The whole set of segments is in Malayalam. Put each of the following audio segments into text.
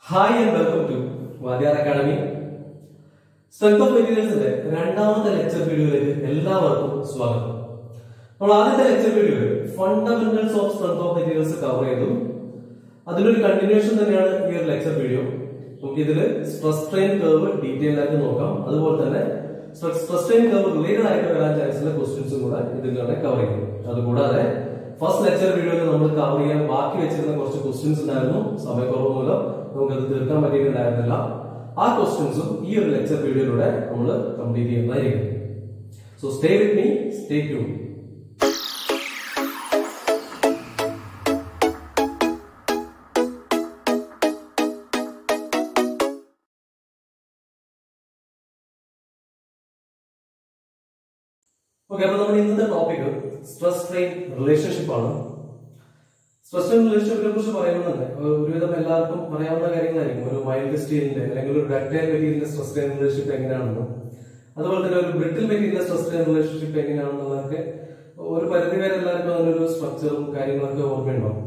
Hi and welcome to Vadhyar academy strength of മെറ്റീരിയൽസിന്റെ രണ്ടാമത്തെ ലെക്ചർ വീഡിയോയിലേക്ക് എല്ലാവർക്കും സ്വാഗതം നമ്മൾ ആദ്യത്തെ ലെക്ചർ വീഡിയോയിൽ fundamentals of strength of materials cover ചെയ്തു അതിലൊരു കണ്ടിന്യൂഷൻ തന്നെയാണ് ഈ ഒരു ലെക്ചർ വീഡിയോ നമുക്ക് ഇതിൽ സ്ട്രെസ് സ്ട്രെയിൻ കർവ് ഡീറ്റെയിൽ ആയിട്ട് നോക്കാം അതുപോലെ തന്നെ സ്ട്രെസ് സ്ട്രെയിൻ കർവ് റിലേറ്റഡ് ആയിട്ട് വരാൻ ചാൻസുള്ള ക്വസ്റ്റ്യൻസും കൂടെ ഇതിൽ തന്നെ കവർ ചെയ്യും അതുകൂടാതെ ഫസ്റ്റ് ലെക്ചർ വീഡിയോയിൽ നമ്മൾ കവർ ചെയ്യാൻ ബാക്കി വെച്ചിരുന്ന കുറച്ച് ക്വസ്റ്റ്യൻസ് ഉണ്ടായിരുന്നു സമയക്കുറവ് മൂലം നമുക്കത് തീർക്കാൻ പറ്റിയിട്ടുണ്ടായിരുന്നില്ല ആ ക്വസ്റ്റ്യൻസും ഈ ഒരു ലെക്ചർ വീഡിയോയിലൂടെ നമ്മൾ കംപ്ലീറ്റ് ചെയ്യുന്നതായിരിക്കും so stay with me stay tune okay അപ്പൊ നമ്മുടെ ഇന്നത്തെ ടോപ്പിക് സ്ട്രെസ് സ്ട്രെയിൻ റിലേഷൻഷിപ്പ് ആണ് സ്ട്രെസ് സ്ട്രെയിൻ റിലേഷൻഷിപ്പിനെ കുറിച്ച് പറയുമ്പോൾ തന്നെ ഏഹ്, ഒരുവിധം എല്ലാവർക്കും അറിയാവുന്ന കാര്യങ്ങളായിരിക്കും ഒരു മൈൽഡ് സ്റ്റീലിന്റെ അല്ലെങ്കിൽ ഒരു ഡക്റ്റൈൽ മെറ്റീരിയലിന്റെ സ്ട്രെസ് സ്ട്രെയിൻ റിലേഷൻഷിപ്പ് എങ്ങനെയാണെന്നും അതുപോലെ തന്നെ ഒരു ബ്രിട്ടിൽ മെറ്റീരിയലിന്റെ സ്ട്രെസ് സ്ട്രെയിൻ റിലേഷൻഷിപ്പ് എങ്ങനെയാണെന്നുള്ളതൊക്കെ ഒരു പരിധി വരെ എല്ലാവർക്കും അതിനൊരു സ്ട്രക്ചറും കാര്യങ്ങളൊക്കെ ഓർമ്മയുണ്ടാവും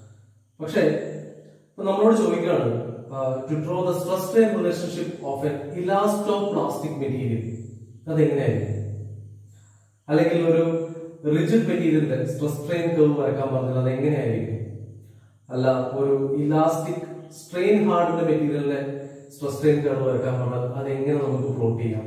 പക്ഷേ ഇപ്പൊ നമ്മളോട് ചോദിക്കുകയാണ് to draw the stress strain relationship of an elasto plastic material അതെങ്ങനെയായിരിക്കും അല്ലെങ്കിൽ ഒരു റിജിഡ് മെറ്റീരിയലിന്റെ സ്ട്രെസ് സ്ട്രെയിൻ കർവ് വരക്കാൻ പറഞ്ഞാൽ അത് എങ്ങനെയായിരിക്കും അല്ല ഒരു ഇലാസ്റ്റിക് സ്ട്രെയിൻ ഹാർഡിന്റെ മെറ്റീരിയലിന്റെ സ്ട്രെസ് സ്ട്രെയിൻ കർവ് വരക്കാൻ പറഞ്ഞാൽ അത് എങ്ങനെ നമുക്ക് പ്ലോട്ട് ചെയ്യാം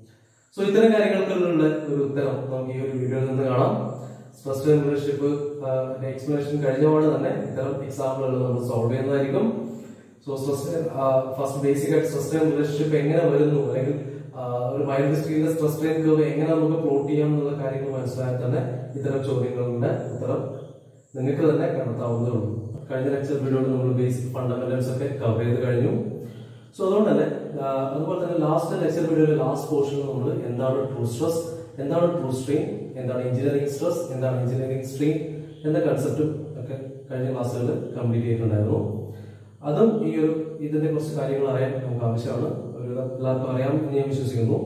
സോ ഇത്തരം കാര്യങ്ങൾക്കുള്ള ഒരു ഉത്തരം നമുക്ക് ഈ ഒരു വീഡിയോയിൽ നിന്ന് കാണാം സ്ട്രെസ് സ്ട്രെയിൻ റിലേഷൻഷിപ്പ് എക്സ്പ്ലനേഷൻ കഴിഞ്ഞപാട് തന്നെ ഇത്തരം എക്സാമ്പിളുകൾ നമ്മൾ സോൾവ് ചെയ്യുന്നതായിരിക്കും സോ സ്ട്രെസ് ഫസ്റ്റ് ബേസിക് ആയിട്ട് സ്ട്രെസ് സ്ട്രെയിൻ റിലേഷൻഷിപ്പ് എങ്ങനെ വരുന്നു അല്ലെങ്കിൽ ആ, ഒരു മൈൽഡ് സ്റ്റീലിന്റെ സ്ട്രെസ് സ്ട്രെയിൻ കർവ് എങ്ങനെ നമുക്ക് പ്ലോട്ട് ചെയ്യാം എന്നുള്ള കാര്യങ്ങൾ മനസ്സിലായാൽ തന്നെ ഇത്തരം ചോദ്യങ്ങളുടെ ഉത്തരം നിങ്ങൾക്ക് തന്നെ കണ്ടെത്താവുന്നതേ ഉള്ളൂ കഴിഞ്ഞ ലെക്ചർ വീഡിയോയിൽ നമ്മൾ ബേസിക് ഫണ്ടമെന്റൽസ് ഒക്കെ കവർ ചെയ്ത് കഴിഞ്ഞു സോ അതുകൊണ്ട് തന്നെ ആ, അതുപോലെ തന്നെ ലാസ്റ്റ് ലെക്ചർ വീഡിയോയിലെ ലാസ്റ്റ് പോർഷനിൽ നമ്മൾ എന്താണ് ട്രൂ സ്ട്രെസ് എന്താണ് ട്രൂ സ്ട്രെയിൻ എന്താണ് എഞ്ചിനീയറിംഗ് സ്ട്രെസ് എന്താണ് എഞ്ചിനീയറിംഗ് സ്ട്രെയിൻ എന്ന കൺസെപ്റ്റും ഒക്കെ കഴിഞ്ഞ ക്ലാസ്സുകളിൽ കംപ്ലീറ്റ് ചെയ്തിട്ടുണ്ടായിരുന്നു അതും ഈ ഒരു ഇതിന്റെ കുറച്ച് കാര്യങ്ങൾ അറിയാൻ നമുക്ക് ആവശ്യമാണ് ഒരു എല്ലാവർക്കും അറിയാം എന്ന് ഞാൻ വിശ്വസിക്കുന്നു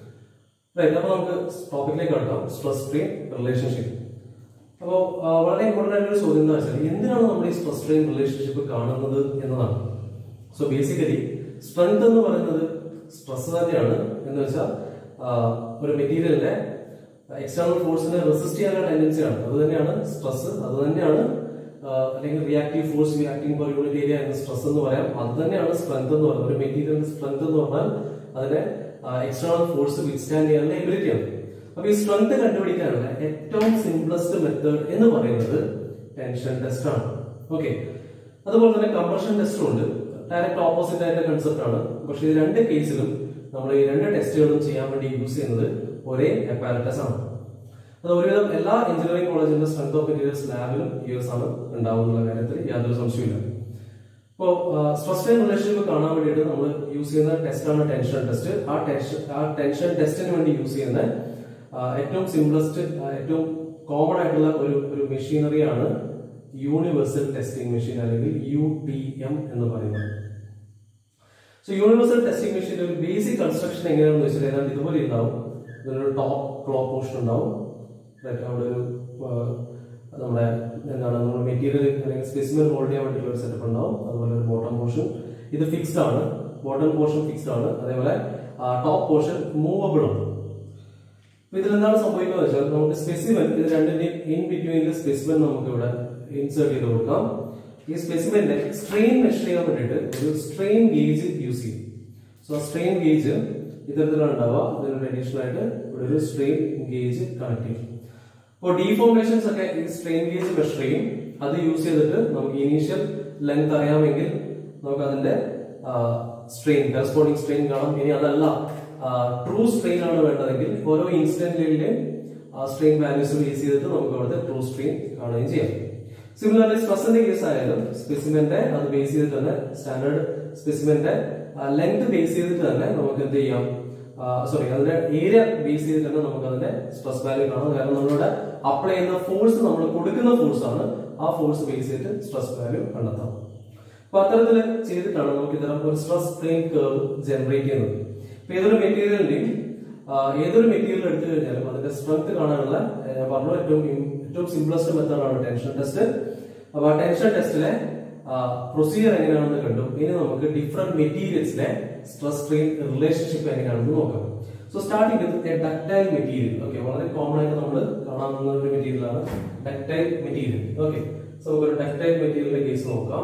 റൈറ്റ് അപ്പൊ നമുക്ക് ടോപ്പിക്കിലേക്ക് കടക്കാം സ്ട്രെസ് സ്ട്രെയിൻ റിലേഷൻഷിപ്പ് അപ്പോൾ വളരെ ഇമ്പോർട്ടൻ്റ് ആയിട്ടുള്ള ഒരു ചോദ്യം എന്താ വെച്ചാൽ എന്തിനാണ് നമ്മൾ ഈ സ്ട്രെസ് സ്ട്രെയിൻ റിലേഷൻഷിപ്പ് കാണുന്നത് എന്നതാണ് സോ ബേസിക്കലി സ്ട്രെങ്ത് എന്ന് പറയുന്നത് സ്ട്രെസ് തന്നെയാണ് എന്ന് വെച്ചാൽ ഒരു മെറ്റീരിയലിന്റെ എക്സ്റ്റേണൽ ഫോഴ്സിനെ റെസിസ്റ്റ് ചെയ്യാനുള്ള ടെൻഡൻസിയാണ് അത് തന്നെയാണ് സ്ട്രെസ് അത് തന്നെയാണ് ആ, അല്ലെങ്കിൽ reactive force reacting per unit area എന്ന സ്ട്രെസ് എന്ന് പറയാം അത് തന്നെയാണ് സ്ട്രെങ്ത് എന്ന് പറയുന്നത് ഒരു മെറ്റീരിയലിന്റെ സ്ട്രെങ്ത് എന്ന് പറഞ്ഞാൽ അതിനെ എക്സ്റ്റേണൽ ഫോഴ്സ് വിത്ത്സ്റ്റാൻഡ് ചെയ്യാനുള്ള എബിലിറ്റിയാണ് അപ്പൊ ഈ സ്ട്രെങ്ത് കണ്ടുപിടിക്കാനുള്ള ഏറ്റവും സിംപ്ലസ്റ്റ് മെത്തേഡ് എന്ന് പറയുന്നത് ടെൻഷൻ ടെസ്റ്റ് ആണ് ഓക്കെ അതുപോലെ തന്നെ കമ്പർഷൻ ടെസ്റ്റും ഉണ്ട് ഡയറക്റ്റ് ഓപ്പോസിറ്റ് ആയിട്ട് കൺസെപ്റ്റ് ആണ് പക്ഷെ ഈ രണ്ട് കേസിലും നമ്മൾ ഈ രണ്ട് ടെസ്റ്റുകളും ചെയ്യാൻ വേണ്ടി യൂസ് ചെയ്യുന്നത് ഒരേ അപ്പാരറ്റസ് ആണ് അത് ഒരുവിധം എല്ലാ എഞ്ചിനീയറിംഗ് കോളേജിന്റെ സ്ട്രെങ്ത് ഓഫ് മെറ്റീരിയൽസ് ലാബിലും യൂസ് ആണ് ഉണ്ടാവുന്നുള്ള കാര്യത്തിൽ യാതൊരു സംശയമില്ല ഇപ്പോൾ സ്ട്രെസ് സ്ട്രെയിൻ റിലേഷൻഷിപ്പ് കാണാൻ വേണ്ടിയിട്ട് നമ്മൾ യൂസ് ചെയ്യുന്ന ടെസ്റ്റാണ് ടെൻഷൻ ടെസ്റ്റ് ആ ടെൻഷൻ ആ ടെൻഷൻ ടെസ്റ്റിന് വേണ്ടി യൂസ് ചെയ്യുന്ന ആ, ഏറ്റവും സിംപ്ലസ്റ്റ് ഏറ്റവും കോമൺ ആയിട്ടുള്ള ഒരു ഒരു മെഷീനറിയാണ് യൂണിവേഴ്സൽ ടെസ്റ്റിംഗ് മെഷീൻ അല്ലെങ്കിൽ യു ടി എം എന്ന് പറയുന്നത് സോ യൂണിവേഴ്സൽ ടെസ്റ്റിംഗ് മെഷീന്റെ ഒരു ബേസിക് കൺസ്ട്രക്ഷൻ എങ്ങനെയാണെന്ന് വെച്ചാൽ ഏതാണ്ട് ഇതുപോലെ ഉണ്ടാവും ഇതിനൊരു ടോപ്പ് ക്ലോ പോർഷൻ ഉണ്ടാവും Right, അവിടെ ഒരു ആ, നമ്മുടെ എന്താണ് നമ്മുടെ മെറ്റീരിയൽ അല്ലെങ്കിൽ സ്പെസിമെൻ ഹോൾഡ് ചെയ്യാൻ വേണ്ടിയിട്ടുള്ള ഒരു സെറ്റപ്പ് ഉണ്ടാവും അതുപോലെ ഒരു ബോട്ടം പോർഷൻ ഇത് ഫിക്സ്ഡ് ആണ് ബോട്ടം പോർഷൻ ഫിക്സ്ഡ് ആണ് അതേപോലെ ടോപ്പ് പോർഷൻ മൂവബിൾ ആണ് അപ്പൊ ഇതിൽ എന്താണ് സംഭവിക്കുന്നത് വെച്ചാൽ നമുക്ക് സ്പെസിമെൻ ഇത് രണ്ടിന്റെയും ഇൻ ബിറ്റ്വീൻ സ്പെസിമെൻ നമുക്ക് ഇവിടെ ഇൻസേർട്ട് ചെയ്ത് കൊടുക്കാം ഈ സ്പെസിമെന്റെ സ്ട്രെയിൻ മെഷർ ചെയ്യാൻ വേണ്ടിയിട്ട് ഒരു സ്ട്രെയിൻ ഗേജ് യൂസ് ചെയ്യും സോ സ്ട്രെയിൻ ഗേജ് ഇത്തരത്തിലാണ് ഉണ്ടാവുക ഇതിനൊരു അഡീഷണൽ ആയിട്ട് ഇവിടെ ഒരു സ്ട്രെയിൻ ഗേജ് കണക്ട് ചെയ്യും അപ്പോൾ ഡീഫോർമേഷൻസ് ഒക്കെ ഈ സ്ട്രെയിൻ ഗേജ് മെഷർ ചെയ്യും അത് യൂസ് ചെയ്തിട്ട് നമുക്ക് ഇനീഷ്യൽ ലെങ്ത് അറിയാമെങ്കിൽ നമുക്ക് അതിന്റെ സ്ട്രെയിൻ കറസ്പോണ്ടിങ് സ്ട്രെയിൻ കാണാം ഇനി അതല്ല ട്രൂ സ്ട്രെയിൻ ആണ് വേണ്ടതെങ്കിൽ ഓരോ ഇൻസ്റ്റന്റിലെയും സ്ട്രെയിൻ വാല്യൂസ് ബേസ് ചെയ്തിട്ട് നമുക്ക് അവിടുത്തെ ട്രൂ സ്ട്രെയിൻ കാണുകയും ചെയ്യാം സിമിലർലി സ്ട്രെസ്സിന്റെ കേസ് ആയാലും സ്പെസിമെന്റെ അത് ബേസ് ചെയ്തിട്ട് തന്നെ സ്റ്റാൻഡേർഡ് സ്പെസിമെന്റെ ലെങ്ത് ബേസ് ചെയ്തിട്ട് തന്നെ നമുക്ക് എന്ത് ചെയ്യാം സോറി അതിന്റെ ഏരിയ ബേസ് ചെയ്തിട്ട് തന്നെ നമുക്ക് അതിന്റെ സ്ട്രെസ് വാല്യൂ കാണാം കാരണം നമ്മളിവിടെ അപ്ലൈ ചെയ്യുന്ന ഫോഴ്സ് നമ്മൾ കൊടുക്കുന്ന ഫോഴ്സ് ആണ് ആ ഫോഴ്സ് ബേസ് ചെയ്തിട്ട് സ്ട്രെസ് വാല്യൂ കണ്ടെത്താം അപ്പൊ അത്തരത്തിൽ ചെയ്തിട്ടാണ് നമുക്ക് ഇത്തരം ഒരു സ്ട്രെസ് സ്ട്രെയിൻ കർവ് ജനറേറ്റ് ചെയ്യുന്നത് ഇപ്പൊ ഏതൊരു മെറ്റീരിയലിന്റെയും ഏതൊരു മെറ്റീരിയൽ എടുത്തു കഴിഞ്ഞാലും അതിന്റെ സ്ട്രെങ്ത് കാണാനുള്ള ഞാൻ പറഞ്ഞു ഏറ്റവും ഏറ്റവും സിംപ്ലസ്റ്റ് മെത്തേഡ് ആണ് ടെൻഷൻ ടെസ്റ്റ് അപ്പൊ ആ ടെൻഷൻ ടെസ്റ്റിലെ പ്രൊസീജിയർ എങ്ങനെയാണെന്ന് കണ്ടു ഇനി നമുക്ക് ഡിഫറെന്റ് മെറ്റീരിയൽസിലെ സ്ട്രെസ് സ്ട്രെയിൻ റിലേഷൻഷിപ്പ് എങ്ങനെയാണെന്ന് നോക്കാം so starting with a ductile material okay വളരെ കോമൺ ആയിട്ട് നമ്മൾ കാണാവുന്ന ഒരു മെറ്റീരിയൽ ആണ് ഡക്ടൈൽ മെറ്റീരിയൽ ഓക്കെ സോ നമുക്കൊരു ഡക്ടൈൽ മെറ്റീരിയലിന്റെ കേസ് നോക്കാം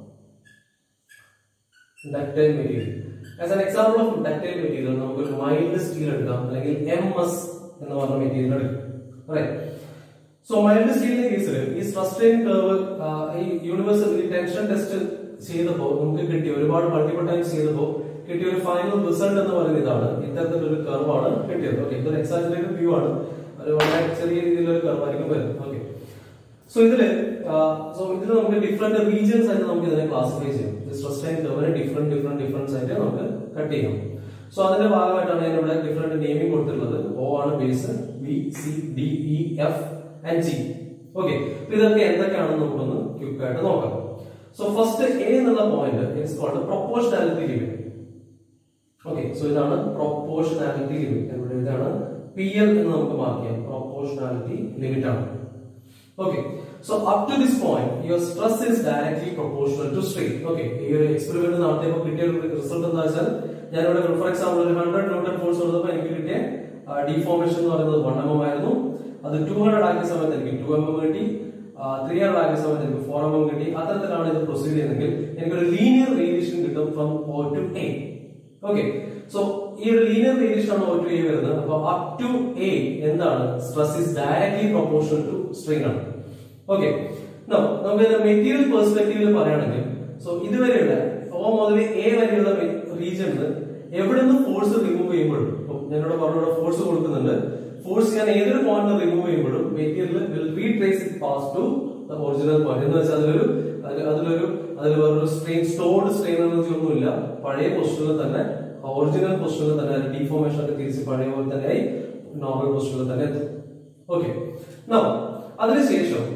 ductile material as an example of ductile material നമുക്ക് ഒരു മൈൽഡ് സ്റ്റീൽ എടുക്കാം അല്ലെങ്കിൽ എം എസ് എന്ന് പറഞ്ഞ മെറ്റീരിയൽ എടുക്കാം റൈറ്റ് സോ മൈൽഡ് സ്റ്റീലിന്റെ കേസിൽ ഈ സ്ട്രെസ് സ്ട്രെയിൻ കർവ് ഈ യൂണിവേഴ്സൽ ഈ ടെൻഷൻ ടെസ്റ്റ് ചെയ്തപ്പോൾ നമുക്ക് കിട്ടിയ ഒരുപാട് മൾട്ടിപ്പിൾ ടൈംസ് ചെയ്തപ്പോൾ കിട്ടിയ ഒരു ഫൈനൽ റിസൾട്ട് എന്ന് പറയുന്നത് ഇതാണ് ഇത്തരത്തിലൊരു കർവാണ് കിട്ടിയത് ഓക്കെ ഇതൊരു എക്സാജറേറ്റഡ് വ്യൂ ആണ് ഒരു വളരെ ചെറിയ രീതിയിലൊരു കർവായിരിക്കും വരുന്നത് ഓക്കെ സോ ഇതില് സോ ഇതിൽ നമുക്ക് ഡിഫറെന്റ് റീജിയൻസ് ആയിട്ട് നമുക്ക് ഇതിനെ ക്ലാസിഫൈ ചെയ്യാം സ്ട്രെസ് സ്ട്രെയിൻ കർവിനെ ഡിഫറെന്റ് ഡിഫറെന്റ് ഡിഫറൻസ് ആയിട്ട് നമുക്ക് കട്ട് ചെയ്യാം സോ അതിന്റെ ഭാഗമായിട്ടാണ് ഞാൻ ഇവിടെ ഡിഫറെന്റ് നെയിമിംഗ് കൊടുത്തിട്ടുള്ളത് ഒ ആണ് base B C D E F and G okay ഇതൊക്കെ എന്തൊക്കെയാണെന്ന് നമുക്കൊന്ന് ക്വിക്ക് ആയിട്ട് നോക്കാം സോ ഫസ്റ്റ് എ എന്നുള്ള point it's called proportionality limit okay so ഇതാണ് പ്രൊപ്പോർഷനാലിറ്റി ലിമിറ്റ് ഇവിടെ ഇതാണ് പി എൽ എന്ന് നമുക്ക് മാർക്ക് ചെയ്യാം പ്രൊപ്പോർഷനാലിറ്റി ലിമിറ്റ് ആണ് okay so up to this point your stress is directly proportional to strain okay ഈ ഒരു എക്സ്പെരിമെന്റ് നടത്തിയപ്പോൾ കിട്ടിയ ഒരു റിസൾട്ട് എന്താ വെച്ചാൽ ഞാൻ ഇവിടെ ഫോർ എക്സാമ്പിൾ ഒരു ഹൺഡ്രഡ് ന്യൂട്ടൺ ഫോഴ്സ് കൊടുത്തപ്പോൾ എനിക്ക് കിട്ടിയ ഡിഫോർമേഷൻ എന്ന് പറയുന്നത് വൺ എം എം ആയിരുന്നു അത് ടു ഹൺഡ്രഡ് ആക്കിയ സമയത്ത് എനിക്ക് ടു എം എം കിട്ടി ത്രീ ഹൺഡ്രഡ് ആക്കിയ സമയത്ത് എനിക്ക് ഫോർ എം എം കിട്ടി അത്തരത്തിലാണ് ഇത് പ്രൊസീഡ് ചെയ്യുന്നതെങ്കിൽ എനിക്കൊരു ലീനിയർ വേരിയേഷൻ കിട്ടും from O to A okay so ഈ ഒരു ലീനിയർ വേരിയേഷൻ ആണ് ഒ ടു എ വരുന്നത് അപ്പൊ അപ് ടു എ എന്താണ് stress is directly proportional to strain ആണ് ഓക്കെ നമുക്ക് മെറ്റീരിയൽ പെർസ്പെക്റ്റീവിൽ പറയുകയാണെങ്കിൽ സോ ഇതുവരെയുള്ള ഓ മുതൽ എ വരെയുള്ള റീജിയനിൽ എവിടെ നിന്ന് ഫോഴ്സ് റിമൂവ് ചെയ്യുമ്പോഴും ഇപ്പം ഞാനിവിടെ പറഞ്ഞ ഫോഴ്സ് കൊടുക്കുന്നുണ്ട് ഫോഴ്സ് ഞാൻ ഏതൊരു പോയിന്റ് റിമൂവ് ചെയ്യുമ്പോഴും material will retrace it pass to the original point എന്ന് വെച്ചാൽ അതിലൊരു അതിൽ- അതിലൊരു അതിൽ വേറൊരു സ്ട്രെയിൻ സ്റ്റോർഡ് സ്ട്രെയിൻ എനർജി ഒന്നുമില്ല പഴയ പൊസിഷനിൽ തന്നെ ഒറിജിനൽ പൊസിഷനിൽ തന്നെ ഡിഫോർമേഷൻ ഒക്കെ തിരിച്ച് പഴയ പോലെ തന്നെ നോർമൽ പൊസിഷനിൽ തന്നെ എത്തും ഓക്കെ അതിനുശേഷം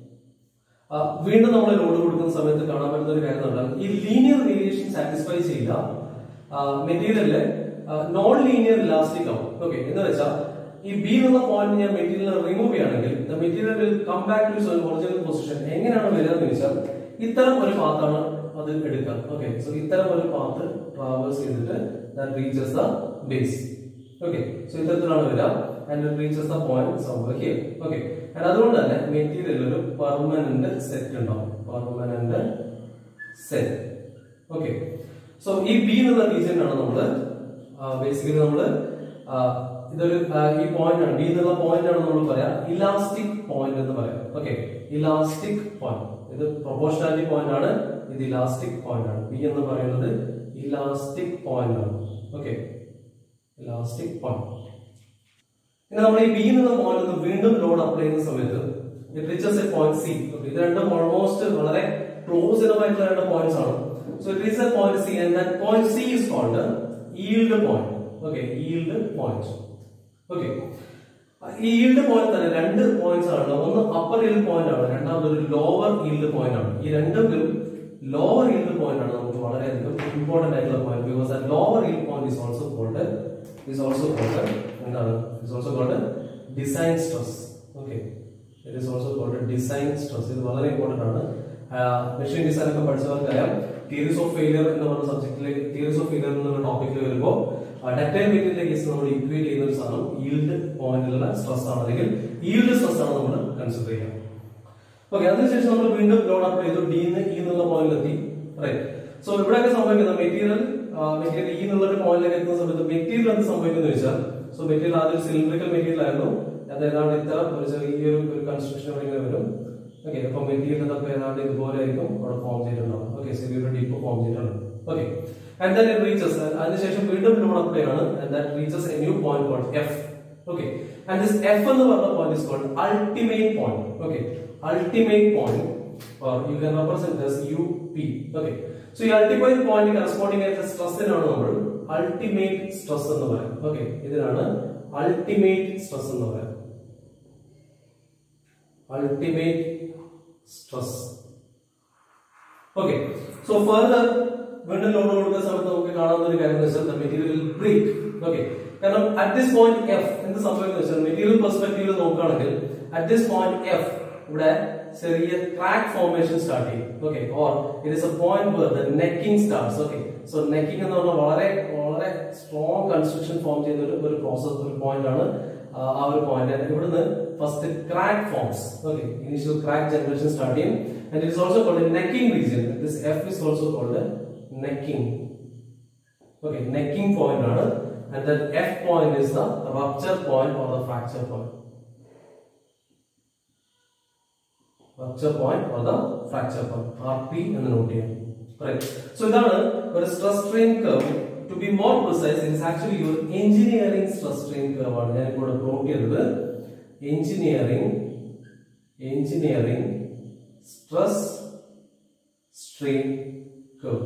ആ, വീണ്ടും നമ്മൾ ലോഡ് കൊടുക്കുന്ന സമയത്ത് കാണാൻ പറ്റുന്ന ഒരു കാര്യം എന്താണ് ഈ ലീനിയർ വേരിയേഷൻ സാറ്റിസ്ഫൈ ചെയ്യില്ല മെറ്റീരിയലില് നോൺ ലീനിയർ ഇലാസ്റ്റിക് ആവും ഓക്കെ എന്ന് വെച്ചാൽ ഈ ബി എന്നുള്ള പോയിന്റ് ഞാൻ മെറ്റീരിയൽ റിമൂവ് ചെയ്യുകയാണെങ്കിൽ the material will come back to original position എങ്ങനെയാണ് വരിക എന്ന് വെച്ചാൽ ഇത്തരം ഒരു പാത്താണ് അത് എടുക്കുക ഓക്കെ സോ ഇത്തരം ഒരു പാത്ത് ട്രാവേഴ്സ് ചെയ്തിട്ട് that reaches the base okay so ഇത്തരത്തിലാണ് വരിക ആൻഡ് റീച്ചസ് ദ പോയിന്റ് സംഭവം ഹിയർ ഓക്കെ ആൻഡ് അതുകൊണ്ട് തന്നെ മെറ്റീരിയൽ ഒരു പെർമനന്റ് സെറ്റ് ഉണ്ടാവും പെർമനന്റ് സെറ്റ് ഓക്കെ സോ ഈ ബി എന്നുള്ള റീജിയൻ ആണ് നമ്മള് ബേസിക്കലി നമ്മള് ആ, ഇതൊരു ആ, ഈ പോയിന്റ് ആണ് ബി എന്നുള്ള പോയിന്റ് ആണ് നമ്മൾ പറയാ ഇലാസ്റ്റിക് പോയിന്റ് എന്ന് പറയാം ഓക്കെ ഇലാസ്റ്റിക് പോയിന്റ് ഇത് പ്രൊപ്പോർഷനാലിറ്റി പോയിന്റ് ആണ് ഇത് ഇലാസ്റ്റിക് പോയിന്റ് ആണ് ബി എന്ന് പറയുന്നത് ഇലാസ്റ്റിക് പോയിന്റ് ആണ് ഓക്കെ ഇലാസ്റ്റിക് പോയിന്റ് ഇനി നമ്മൾ ഈ ബി എന്നുള്ള പോയിന്റ് നിന്ന് വീണ്ടും ലോഡ് അപ്ലൈ ചെയ്യുന്ന സമയത്ത് it reaches a point C ഇത് രണ്ടും ഓൾമോസ്റ്റ് വളരെ ക്ലോസ് ഇനമായിട്ടുള്ള രണ്ട് പോയിന്റ്സ് ആണ് so it reach a point C and that point C is called yield point okay yield point okay ഈ ഈൽഡ് പോയിന്റ് തന്നെ രണ്ട് പോയിന്റ്സ് ആണ് ഒന്ന് അപ്പർ ഈൽഡ് പോയിന്റ് ആണ് രണ്ടാമത് ഒരു ലോവർ ഈൽഡ് പോയിന്റ് ആണ് ഈ രണ്ടും ലോവർ ഈൽഡ് പോയിന്റ് ആണ് നമുക്ക് വളരെയധികം ഇമ്പോർട്ടന്റ് ആയിട്ടുള്ള പോയിന്റ് ബിക്കോസ് ആ lower yield point is also called is also called എന്താണ് is also called design stress okay it is also called design stress ഇത് വളരെ ഇമ്പോർട്ടന്റ് ആണ് മെഷീൻ ഡിസൈൻ ഒക്കെ പഠിച്ചവർക്കറിയാം തിയറീസ് ഓഫ് ഫെയിലിയർ എന്ന് പറഞ്ഞ സബ്ജക്റ്റിലേക്ക് തിയറീസ് ഓഫ് ഫെയിലിയർ എന്നുള്ള ടോപ്പിക്കിൽ വരുമ്പോൾ ഡക്ടൈൽ മെറ്റീരിയലിന്റെ കേസ് നമ്മൾ ഇക്വേറ്റ് ചെയ്യുന്ന ഒരു സാധനം ഈൽഡ് പോയിന്റിലുള്ള സ്ട്രെസ് ആണ് അല്ലെങ്കിൽ ഈൽഡ് സ്ട്രെസ് ആണ് നമ്മൾ കൺസിഡർ ചെയ്യുക ഓക്കെ അതിനുശേഷം നമ്മൾ വീണ്ടും ലോഡ് അപ്ലൈ ചെയ്തു ഡി എന്ന് ഇ എന്നുള്ള പോയിന്റിൽ എത്തി റൈറ്റ് സോ ഇവിടെയൊക്കെ സംഭവിക്കുന്നത് മെറ്റീരിയൽ മെറ്റീരിയൽ ഈ എന്നുള്ള ഒരു പോയിന്റിലേക്ക് എത്തുന്ന സമയത്ത് മെറ്റീരിയൽ എന്ത് സംഭവിക്കുന്നത് വെച്ചാൽ സോ മെറ്റീരിയൽ ആദ്യം സിലിണ്ടറിക്കൽ മെറ്റീരിയൽ ആയിരുന്നു അത് ഏതാണ്ട് ഇത്ര ഒരു ചെറിയൊരു ഒരു കൺസ്ട്രക്ഷൻ ഇങ്ങനെ വരും ഓക്കെ അപ്പൊ മെറ്റീരിയൽ ഇതൊക്കെ ഏതാണ്ട് ഇതുപോലെ ആയിരിക്കും അവിടെ ഫോം ചെയ്തിട്ടുണ്ടാവും ഓക്കെ ചെറിയൊരു ഡിപ്പ് ഫോം ചെയ്തിട്ടുണ്ട് okay and then it reaches അതിനുശേഷം വീണ്ടും ലോഡ് അപ്ലൈ ആണ് and that reaches a new point called F okay and this F എന്ന് പറഞ്ഞ point is called ultimate point okay ultimate point or you can represent as UP okay so ഈ അൾട്ടിമേറ്റ് പോയിന്റ് കറസ്പോണ്ടിങ് ആയിട്ട് സ്ട്രെസ്സിനാണ് നമ്മൾ അൾട്ടിമേറ്റ് സ്ട്രെസ് എന്ന് പറയാം ഓക്കെ ഇതിനാണ് അൾട്ടിമേറ്റ് സ്ട്രെസ് എന്ന് പറയാം ultimate stress okay so further വീണ്ടും ലോഡ് കൊടുക്കുന്ന സമയത്ത് നമുക്ക് കാണാവുന്ന ഒരു കാര്യം എന്ന് വെച്ചാൽ മെറ്റീരിയൽ ബ്രേക്ക് ഓക്കെ കാരണം അറ്റ് ദിസ് പോയിന്റ് എഫ് എന്ത് സംഭവിക്കുന്നത് വെച്ചാൽ മെറ്റീരിയൽ പെർസ്പെക്റ്റീവിൽ നോക്കുകയാണെങ്കിൽ അറ്റ് ദിസ് പോയിന്റ് എഫ് ഇവിടെ ചെറിയ ക്രാക്ക് ഫോർമേഷൻ സ്റ്റാർട്ട് ചെയ്യും okay or it is a point where the necking starts okay so necking എന്ന് പറഞ്ഞാൽ വളരെ വളരെ സ്ട്രോങ് കൺസ്ട്രക്ഷൻ ഫോം ചെയ്യുന്ന ഒരു ഒരു പ്രോസസ് ഒരു പോയിന്റ് ആണ് ആ, ആ ഒരു പോയിന്റ് ഇവിടുന്ന് first crack forms okay initial crack generation start ചെയ്യും and it is also called necking region this F is also called necking okay necking point ആണ് and the F point is the rupture point or the fracture point rupture point or the fracture point R P എന്ന് നോട്ട് ചെയ്യാം സോ ഇതാണ് ഒരു stress strain curve to be more precise it is actually your engineering stress strain curve ആണ് ഞാൻ ഇവിടെ പ്ലോട്ട് ചെയ്തത് engineering engineering stress strain curve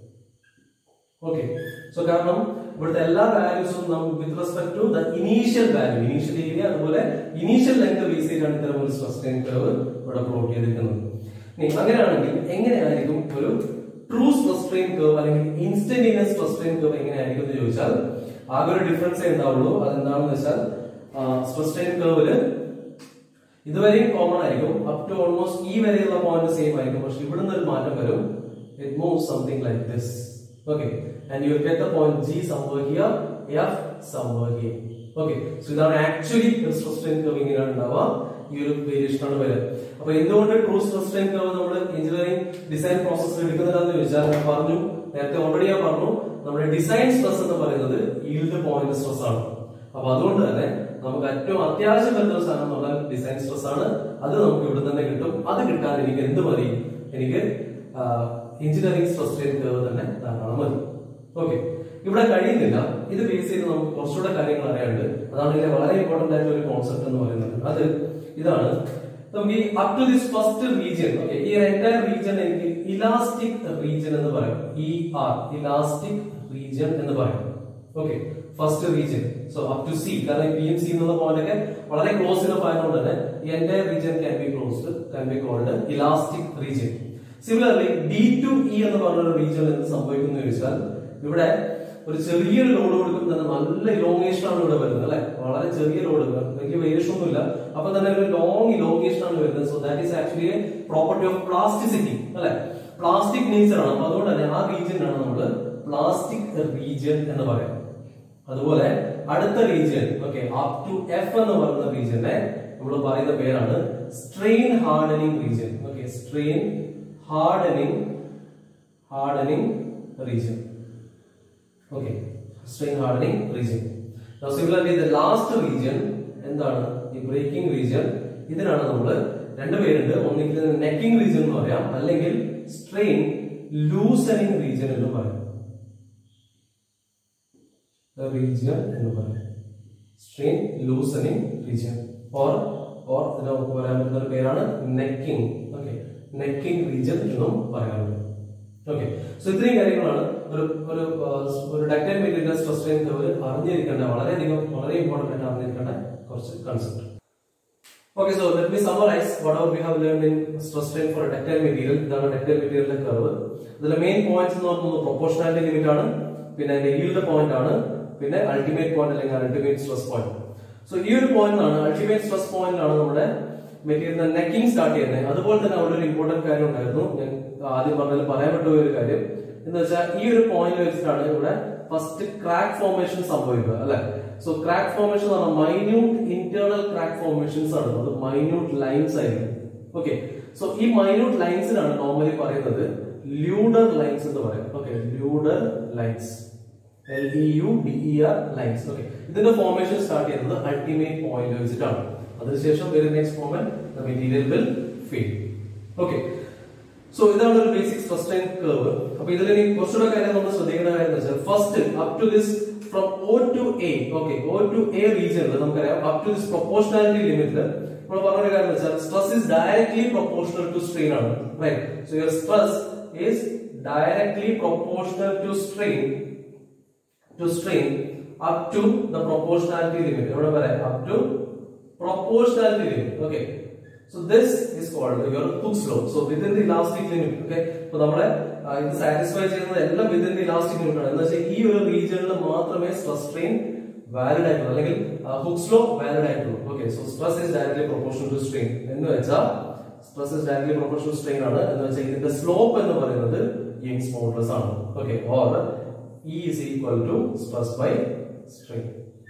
okay so കാരണം ഇവിടുത്തെ എല്ലാ വാല്യൂസും നമുക്ക് with respect to the initial value initial area അതുപോലെ ഇനീഷ്യൽ ലെങ്ത് ബേസ് ചെയ്താണ് ഇത്തരം ഒരു സ്ട്രെസ് സ്ട്രെയിൻ കർവ് ഇവിടെ പ്ലോട്ട് ചെയ്തിരിക്കുന്നത് ഇനി അങ്ങനെയാണെങ്കിൽ എങ്ങനെയായിരിക്കും ഒരു ട്രൂ സ്ട്രെസ് സ്ട്രെയിൻ കർവ് അല്ലെങ്കിൽ ഇൻസ്റ്റന്റീനിയസ് സ്ട്രെസ് സ്ട്രെയിൻ കർവ് എങ്ങനെയായിരിക്കും എന്ന് ചോദിച്ചാൽ ആകെ ഒരു ഡിഫറൻസ് ഉണ്ടാവുള്ളൂ അതെന്താണെന്ന് വെച്ചാൽ സ്ട്രെസ് സ്ട്രെയിൻ കർവില് ഇതുവരെയും കോമൺ ആയിരിക്കും അപ് ടു ഓൾമോസ്റ്റ് ഈ വരെയുള്ള പോയിന്റ് സെയിം ആയിരിക്കും പക്ഷെ ഇവിടുന്ന് ഒരു മാറ്റം വരും it move something like this okay and you get the point G സംഭവ ഹിയർ എഫ് സംഭവ ഹിയർ ഓക്കെ സോ ഇതാണ് ആക്ച്വലി സ്ട്രെസ് സ്ട്രെയിൻ കർവ് ഇങ്ങനെയാണ് ഉണ്ടാവുക ഈ ഒരു വേരിയേഷൻ ആണ് വരിക അപ്പൊ എന്തുകൊണ്ട് ട്രൂ സ്ട്രെസ് സ്ട്രെയിൻ കർവ് നമ്മൾ എഞ്ചിനീയറിംഗ് ഡിസൈൻ പ്രോസസ്സിൽ എടുക്കുന്നില്ലെന്ന് ചോദിച്ചാൽ ഞാൻ പറഞ്ഞു നേരത്തെ ഓൾറെഡി ഞാൻ പറഞ്ഞു നമ്മുടെ ഡിസൈൻ സ്ട്രെസ് എന്ന് പറയുന്നത് ഈൽഡ് പോയിന്റ് സ്ട്രെസ് ആണ് അപ്പൊ അതുകൊണ്ട് തന്നെ നമുക്ക് ഏറ്റവും അത്യാവശ്യം വരുന്ന ഒരു സാധനം എന്ന് പറഞ്ഞാൽ ഡിസൈൻ സ്ട്രെസ് ആണ് അത് നമുക്ക് ഇവിടെ തന്നെ കിട്ടും അത് കിട്ടാൻ എനിക്ക് എന്ത് മതി എനിക്ക് എഞ്ചിനീയറിംഗ് സ്ട്രെസ് സ്ട്രെയിൻ കർവ് തന്നെ ധാരാളം മതി ഓക്കെ ഇവിടെ കഴിയുന്നില്ല ഇത് ബേസ് ചെയ്ത് നമുക്ക് കുറച്ചുകൂടെ കാര്യങ്ങൾ അറിയാനുണ്ട് അതാണ് ഇതിലെ വളരെ ഇമ്പോർട്ടന്റ് ആയിട്ടുള്ള ഒരു കോൺസെപ്റ്റ് എന്ന് പറയുന്നത് അത് ഇതാണ് നമുക്ക് ഈ up to this first region okay ഈ എൻറ്റയർ റീജിയൻ എനിക്ക് ഇലാസ്റ്റിക് റീജിയൻ എന്ന് പറയും ഇ ആർ ഇലാസ്റ്റിക് റീജിയൻ എന്ന് പറയും okay first region so up to C കാരണം പി എം സി എന്നുള്ള പോയിന്റ് ഒക്കെ വളരെ ക്ലോസ് ഇനഫ് ആയതുകൊണ്ട് തന്നെ ഈ entire region can be closed can be called elastic region similarly D to E എന്ന് പറഞ്ഞ ഒരു റീജിയൻ എന്ത് സംഭവിക്കുന്നു ചോദിച്ചാൽ ഇവിടെ ഒരു ചെറിയൊരു ലോഡ് കൊടുക്കുമ്പോൾ തന്നെ നല്ല ഇലോങ്ങേഷൻ ആണ് ഇവിടെ വരുന്നത് അല്ലെ വളരെ ചെറിയ ലോഡ് വലിയ വേരിയേഷൻ ഒന്നുമില്ല അപ്പൊ തന്നെ ഒരു ലോങ് ഇലോങ്ങേഷൻ ആണ് വരുന്നത് so that is actually property of plasticity അല്ലെ പ്ലാസ്റ്റിക് നേച്ചർ ആണ് അപ്പൊ അതുകൊണ്ട് തന്നെ ആ റീജിയൻ ആണ് നമ്മൾ പ്ലാസ്റ്റിക് റീജിയൻ എന്ന് പറയാം അതുപോലെ അടുത്ത region okay up to F എന്ന് പറയുന്ന റീജിയനെ നമ്മൾ പറയുന്ന പേരാണ് strain hardening region okay strain hardening hardening region okay strain hardening region Now similarly the last region എന്താണ് ഈ ബ്രേക്കിംഗ് റീജിയൻ ഇതിനാണ് നമ്മൾ രണ്ട് പേരുണ്ട് ഒന്നെങ്കിൽ നെക്കിംഗ് റീജിയൻ എന്ന് പറയാം അല്ലെങ്കിൽ സ്ട്രെയിൻ ലൂസനിങ് റീജിയൻ എന്ന് പറയാം റീജിയൻ എന്ന് പറയാം strain loosening region or or ഇതിന് നമുക്ക് പറയാൻ പറ്റുന്ന ഒരു പേരാണ് നെക്കിംഗ് ഓക്കെ നെക്കിംഗ് റീജിയൻ എന്നും പറയാറുണ്ട് ഓക്കെ സോ ഇത്രയും കാര്യങ്ങളാണ് ഒരു ഒരു ആ, ഒരു ductile material stress strain curve അറിഞ്ഞിരിക്കേണ്ട വളരെയധികം വളരെ ഇമ്പോർട്ടന്റ് ആയിട്ട് അറിഞ്ഞിരിക്കേണ്ട കുറച്ച് concept Okay, so let me summarize whatever we have learned in stress strain for a ductile material. ഇതാണ് ductile material കർവ് ഇതിലെ മെയിൻ പോയിന്റ്സ് എന്ന് പറയുന്നത് പ്രൊപ്പോർഷണാലിറ്റി ലിമിറ്റ് ആണ് പിന്നെ അതിന്റെ yield പോയിന്റ് ആണ് പിന്നെ അൾട്ടിമേറ്റ് പോയിന്റ് അല്ലെങ്കിൽ അൾട്ടിമേറ്റ് സ്ട്രെസ് പോയിന്റ് സോ ഈ ഒരു പോയിന്റ് ആണ് അൾട്ടിമേറ്റ് സ്ട്രെസ് പോയിന്റ് ആണ് നമ്മുടെ മെറ്റീരിയൽ നെക്കിംഗ് സ്റ്റാർട്ട് ചെയ്യുന്നത് അതുപോലെ തന്നെ അവിടെ ഒരു ഇമ്പോർട്ടന്റ് കാര്യം ഉണ്ടായിരുന്നു ഞാൻ ആദ്യം പറഞ്ഞതിൽ പറയാൻ വിട്ടുപോയ ഒരു കാര്യം എന്ന് വെച്ചാൽ ഈ ഒരു പോയിന്റ് വെച്ചിട്ടാണ് ഇവിടെ ഫസ്റ്റ് ക്രാക്ക് ഫോർമേഷൻ സംഭവിക്കുക അല്ലെ സോ ക്രാക്ക് ഫോർമേഷൻ എന്ന് പറഞ്ഞാൽ മൈന്യൂട്ട് ഇന്റേണൽ ക്രാക്ക് ഫോർമേഷൻസ് ആണ് അത് മൈന്യൂട്ട് ലൈൻസ് ആയിരിക്കും ഓക്കെ സോ ഈ മൈന്യൂട്ട് ലൈൻസിനാണ് നോർമലി പറയുന്നത് ലൂഡർ ലൈൻസ് എന്ന് പറയും okay Luder lines L E U D E R lines okay ഇതിന്റെ ഫോർമേഷൻ സ്റ്റാർട്ട് ചെയ്യുന്നത് അൾട്ടിമേറ്റ് പോയിന്റ് വെച്ചിട്ടാണ് അതിനുശേഷം very next moment the material will feel okay so ഇതാണ് ഒരു ബേസിക് സ്ട്രെസ് സ്ട്രെയിൻ കർവ് അപ്പൊ ഇതിൽ ഇനി കുറച്ചുകൂടെ കാര്യം നമ്മൾ ശ്രദ്ധിക്കേണ്ട കാര്യം എന്ന് വെച്ചാൽ first up to this from O to A okay O to A റീജിയനിൽ നമുക്കറിയാം അപ് ടു ദിസ് പ്രൊപ്പോർഷണാലിറ്റി ലിമിറ്റിൽ നമ്മൾ പറഞ്ഞ കാര്യം എന്ന് വെച്ചാൽ stress is directly proportional to strain ആണ് right so your stress is directly proportional to strain to strain up to the proportionality limit എവിടെ വരെ up to proportionality limit okay so this is called your Hooke's law so within the elastic limit okay so നമ്മളെ ആ, ഇത് സാറ്റിസ്ഫൈ ചെയ്യുന്നത് എല്ലാം within the elastic limit ആണ് എന്ന് വെച്ചാൽ ഈ ഒരു റീജിയനിൽ മാത്രമേ സ്ട്രെസ് സ്ട്രെയിൻ വാലിഡ് ആയിട്ടുള്ളൂ അല്ലെങ്കിൽ ഹുക്സ് ലോ വാലിഡ് ആയിട്ടുള്ളൂ okay so stress is directly proportional to strain എന്ന് വെച്ചാൽ stress is directly proportional strain ആണ് എന്ന് വെച്ചാൽ ഇതിന്റെ സ്ലോപ്പ് എന്ന് പറയുന്നത് യങ്സ് മോഡുലസ് ആണ് okay or E is equal to stress by strain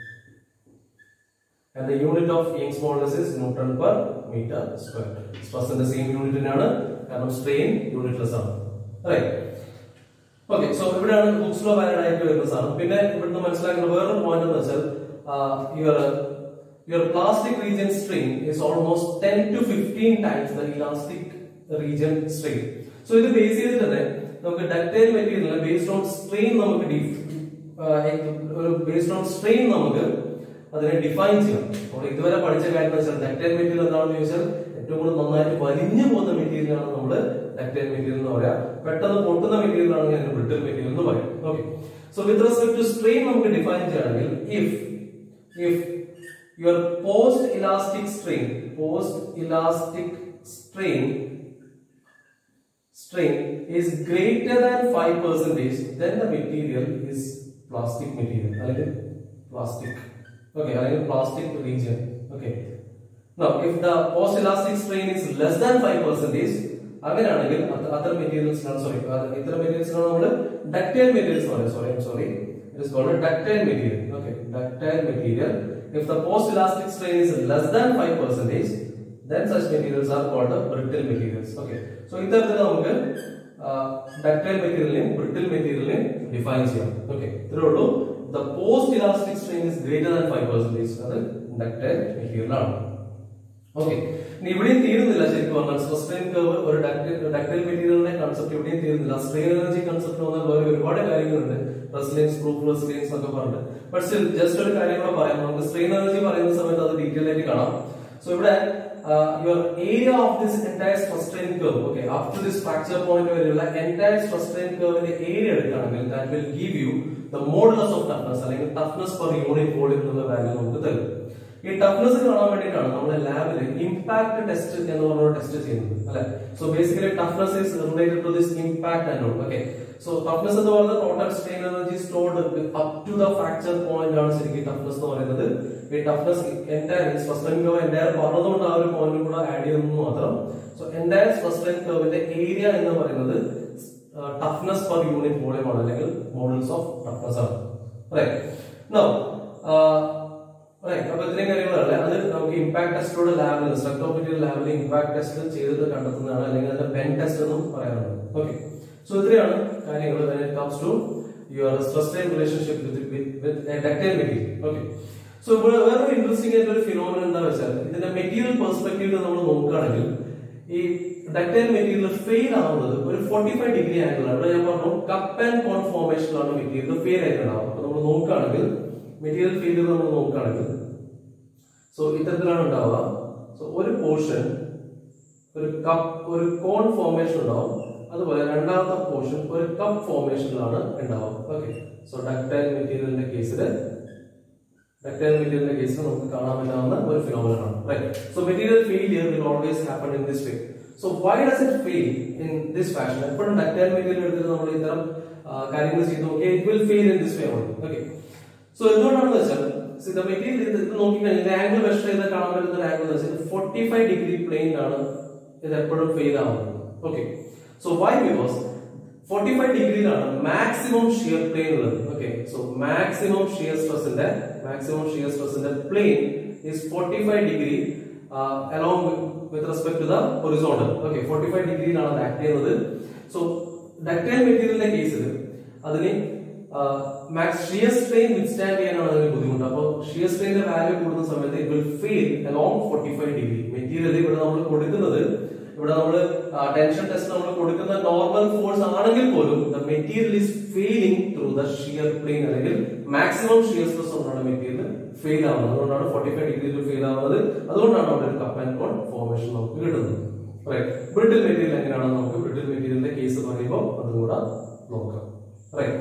and the unit of Young's modulus is Newton per meter square. Stress in the same unit തന്നെയാണ് കാരണം സ്ട്രെയിൻ യൂണിറ്റ്ലെസ് ആണ് റൈറ്റ് ഓക്കെ സോ ഇവിടെയാണ് ബുക്സ് ലോ വാലിഡ് ആയിട്ട് വരുന്ന സാധനം പിന്നെ ഇവിടുന്ന് മനസ്സിലാക്കുന്ന വേറൊരു പോയിന്റ് എന്ന് വെച്ചാൽ your your plastic region strain is almost ten to fifteen times the elastic region strain so ഇത് ബേസ് ചെയ്തിട്ട് തന്നെ നമുക്ക് ductile material based on strain നമുക്ക് ഡി- ആ, ഒരു ബേസ്ഡ് ഓൺ സ്ട്രെയിൻ നമുക്ക് അതിനെ ഡിഫൈൻ ചെയ്യണം അപ്പോൾ ഇതുവരെ പഠിച്ച കാര്യം എന്ന് വെച്ചാൽ ഡക്റ്റൈൽ മെറ്റീരിയൽ എന്താണെന്ന് ചോദിച്ചാൽ ഏറ്റവും കൂടുതൽ നന്നായിട്ട് വലിഞ്ഞു പോകുന്ന മെറ്റീരിയൽ ആണ് നമ്മൾ ഡക്റ്റൈൽ മെറ്റീരിയൽ എന്ന് പറയാം പെട്ടെന്ന് പൊട്ടുന്ന മെറ്റീരിയൽ ആണെങ്കിൽ അതിന് ബ്രിട്ടിൽ മെറ്റീരിയൽ എന്ന് പറയും okay so with respect to strain നമുക്ക് ഡിഫൈൻ ചെയ്യുകയാണെങ്കിൽ if if your post elastic strain post elastic strain strain is greater than 5 percentage, then the material is plastic material. അല്ലെങ്കിൽ plastic. Okay, അല്ലെങ്കിൽ plastic region. Okay. Now, if the post elastic strain is less than 5 percentage, അങ്ങനെയാണെങ്കിൽ അതർ മെറ്റീരിയൽസ് സോറി ഇത്തരം മെറ്റീരിയൽസ് നമ്മൾ ഡക്റ്റൈൽ മെറ്റീരിയൽസ് പറയും sorry I'm sorry it is called ductile material okay ductile material if the post elastic strain is less than 5 percentage then such materials are called the brittle materials okay so ഇത്തരത്തിൽ നമുക്ക് ഡക്റ്റൈൽ മെറ്റീരിയലിനെയും ബ്രിട്ടിൽ മെറ്റീരിയലിനെയും ഡിഫൈൻ ചെയ്യാം ഓക്കെ ഇത്രേ ഉള്ളൂ the post elastic strain is greater than five percentage അത് ഡക്റ്റൈൽ മെറ്റീരിയൽ ആണ് ഓക്കെ ഇനി ഇവിടെയും തീരുന്നില്ല ശരിക്കും പറഞ്ഞാൽ സ്ട്രെയിൻ കർവ് ഒരു ഡക്റ്റൈൽ മെറ്റീരിയലിന്റെ കൺസെപ്റ്റ് ഇവിടെയും തീരുന്നില്ല സ്ട്രെയിൻ എനർജി കൺസെപ്റ്റ് വന്നാൽ വേറെ ഒരുപാട് കാര്യങ്ങളുണ്ട് റെസിലിയൻസ് പ്രൂഫ് റെസിലിയൻസ് ഒക്കെ പറഞ്ഞിട്ട് ബട്ട് സ്റ്റിൽ ജസ്റ്റ് ഒരു കാര്യം കൂടെ പറയാം നമുക്ക് സ്ട്രെയിൻ എനർജി പറയുന്ന സമയത്ത് അത് ഡീറ്റെയിൽ ആയിട്ട് കാണാം സോ ഇവിടെ your area of this entire stress strain curve okay up to this fracture point വരെയുള്ള എൻറ്റയർ സ്ട്രെസ് സ്ട്രെയിൻ കർവിന്റെ ഏരിയ എടുക്കുകയാണെങ്കിൽ that will give you the modulus of toughness അല്ലെങ്കിൽ ടഫ്നസ് പെർ യൂണിറ്റ് വോളിയം എന്നുള്ള വാല്യൂ നമുക്ക് തരും ഈ ടഫ്നസ് കാണാൻ വേണ്ടിയിട്ടാണ് നമ്മൾ ലാബിൽ ഇമ്പാക്ട് ടെസ്റ്റ് എന്ന് പറഞ്ഞ ടെസ്റ്റ് ചെയ്യുന്നത് അല്ലെ so basically toughness is related to this impact and okay so toughness എന്ന് പറയുന്നത് total strain energy stored up to the fracture point ആണ് ശരിക്കും ടഫ്നസ് എന്ന് പറയുന്നത് ഈ toughness entire stress curve entire പറഞ്ഞതുകൊണ്ട് ആ ഒരു പോയിന്റ് കൂടെ ആഡ് ചെയ്യുന്നു മാത്രം സോ എൻറ്റയർ സ്ട്രെസ് കർവിന്റെ ഏരിയ എന്ന് പറയുന്നത് ടഫ്നസ് പെർ യൂണിറ്റ് വോളിയം ആണ് അല്ലെങ്കിൽ മോഡൽസ് ഓഫ് ടഫ്നസ് ആണ് റൈറ്റ് നോ റൈറ്റ് അപ്പൊ ഇത്രയും കാര്യങ്ങളല്ല അത് നമുക്ക് ഇമ്പാക്ട് ടെസ്റ്റിലൂടെ ലാബിൽ സ്ട്രക്ടോ മെറ്റീരിയൽ ലാബിൽ ഇമ്പാക്ട് ടെസ്റ്റ് ചെയ്തിട്ട് കണ്ടെത്തുന്നതാണ് അല്ലെങ്കിൽ അതിന്റെ ബെൻ ടെസ്റ്റ് എന്നും പറയാറുണ്ട് ഓക്കെ സോ ഇത്രയാണ് കാര്യങ്ങൾ when it comes to your stress strain relationship with with, with a ductile material okay so ഇവിടെ വേറൊരു ഇൻട്രസ്റ്റിംഗ് ആയിട്ടുള്ള ഒരു ഫിനോമിന എന്താ വെച്ചാൽ ഇതിന്റെ മെറ്റീരിയൽ പെർസ്പെക്റ്റീവ് നമ്മൾ നോക്കുകയാണെങ്കിൽ ഈ ഡക്റ്റൈൽ മെറ്റീരിയൽ ഫെയിൽ ആവുന്നത് ഒരു ഫോർട്ടി ഫൈവ് ഡിഗ്രി ആംഗിൾ ആണ് ഇവിടെ ഞാൻ പറഞ്ഞു കപ്പ് ആൻഡ് കോൺ ഫോർമേഷനിലാണ് മെറ്റീരിയൽ ഫെയിൽ ആയിട്ടുണ്ടാവും അപ്പൊ നമ്മൾ നോക്കുകയാണെങ്കിൽ മെറ്റീരിയൽ ഫെയിലിയർ നമ്മൾ നോക്കുകയാണെങ്കിൽ സോ ഇത്തരത്തിലാണ് ഉണ്ടാവുക സോ ഒരു പോർഷൻ ഒരു കപ്പ് ഒരു കോൺ ഫോർമേഷൻ ഉണ്ടാവും അതുപോലെ രണ്ടാമത്തെ പോർഷൻ ഒരു കപ്പ് ഫോർമേഷനിലാണ് ഉണ്ടാവുക ഓക്കെ സോ ഡക്ടൈൽ മെറ്റീരിയലിന്റെ കേസിൽ ഡക്ടൈൽ മെറ്റീരിയലിന്റെ കേസിൽ നമുക്ക് കാണാൻ പറ്റാവുന്ന ഒരു ഫിനോമിനൻ ആണ് right so material failure will always happen in this way so why does it fail in this fashion എപ്പോഴും ഡക്ടൈൽ മെറ്റീരിയൽ എടുത്തിട്ട് നമ്മൾ ഇത്തരം ആ, കാര്യങ്ങൾ ചെയ്ത് നോക്കിയാൽ it will fail in this way only okay so എന്തുകൊണ്ടാണെന്ന് വെച്ചാൽ സി ദ മെറ്റീരിയൽ ഇത് ഇത് നോക്കിക്കഴിഞ്ഞാൽ ആംഗിൾ മെഷർ ചെയ്ത് കാണാൻ പറ്റുന്ന ഒരു ആംഗിൾ എന്ന് വെച്ചാൽ ഫോർട്ടി ഫൈവ് ഡിഗ്രി പ്ലെയിനിലാണ് ഇത് എപ്പോഴും ഫെയിൽ ആവുന്നത് okay so why because forty five ഡിഗ്രിയിലാണ് മാക്സിമം ഷിയർ പ്ലെയിൻ ഉള്ളത് ഓക്കെ സോ മാക്സിമം ഷിയർ സ്ട്രെസിന്റെ മാക്സിമം ഷിയർ സ്ട്രെസിന്റെ plane is forty five degree along with respect to the horizontal okay forty five ഡിഗ്രിയിലാണ് അത് ആക്ട് ചെയ്യുന്നത് സോ ഡക്റ്റൈൽ മെറ്റീരിയലിന്റെ കേസിൽ അതിന് മാക്സ് ഷിയർ സ്ട്രെയിൻ വിത്ത്സ്റ്റാൻഡ് ചെയ്യാനാണ് അതിന് ബുദ്ധിമുട്ട് അപ്പോൾ ഷിയർ സ്ട്രെയിന്റെ വാല്യൂ കൂടുന്ന സമയത്ത് it will fail along forty five degree material ഇവിടെ നമ്മൾ കൊടുക്കുന്നത് ഇവിടെ നമ്മൾ ടെൻഷൻ ടെസ്റ്റ് നമ്മൾ കൊടുക്കുന്ന നോർമൽ ഫോഴ്സ് ആണെങ്കിൽ പോലും the material is failing through the shear plane അല്ലെങ്കിൽ മാക്സിമം ഷിയർ സ്ട്രെസ് കൊണ്ടാണ് മെറ്റീരിയൽ ഫെയിൽ ആവുന്നത് അതുകൊണ്ടാണ് ഫോർട്ടി ഫൈവ് ഡിഗ്രിയിൽ ഫെയിൽ ആവുന്നത് അതുകൊണ്ടാണ് അവിടെ ഒരു കപ്പ് ആൻഡ് കോൺ ഫോർമേഷൻ നമുക്ക് കിട്ടുന്നത് ബ്രിട്ടിൽ മെറ്റീരിയൽ എങ്ങനെയാണ് നമുക്ക് ബ്രിട്ടിൽ മെറ്റീരിയലിന്റെ കേസ് പറയുമ്പോൾ അതും കൂടെ നോക്കാം റൈറ്റ്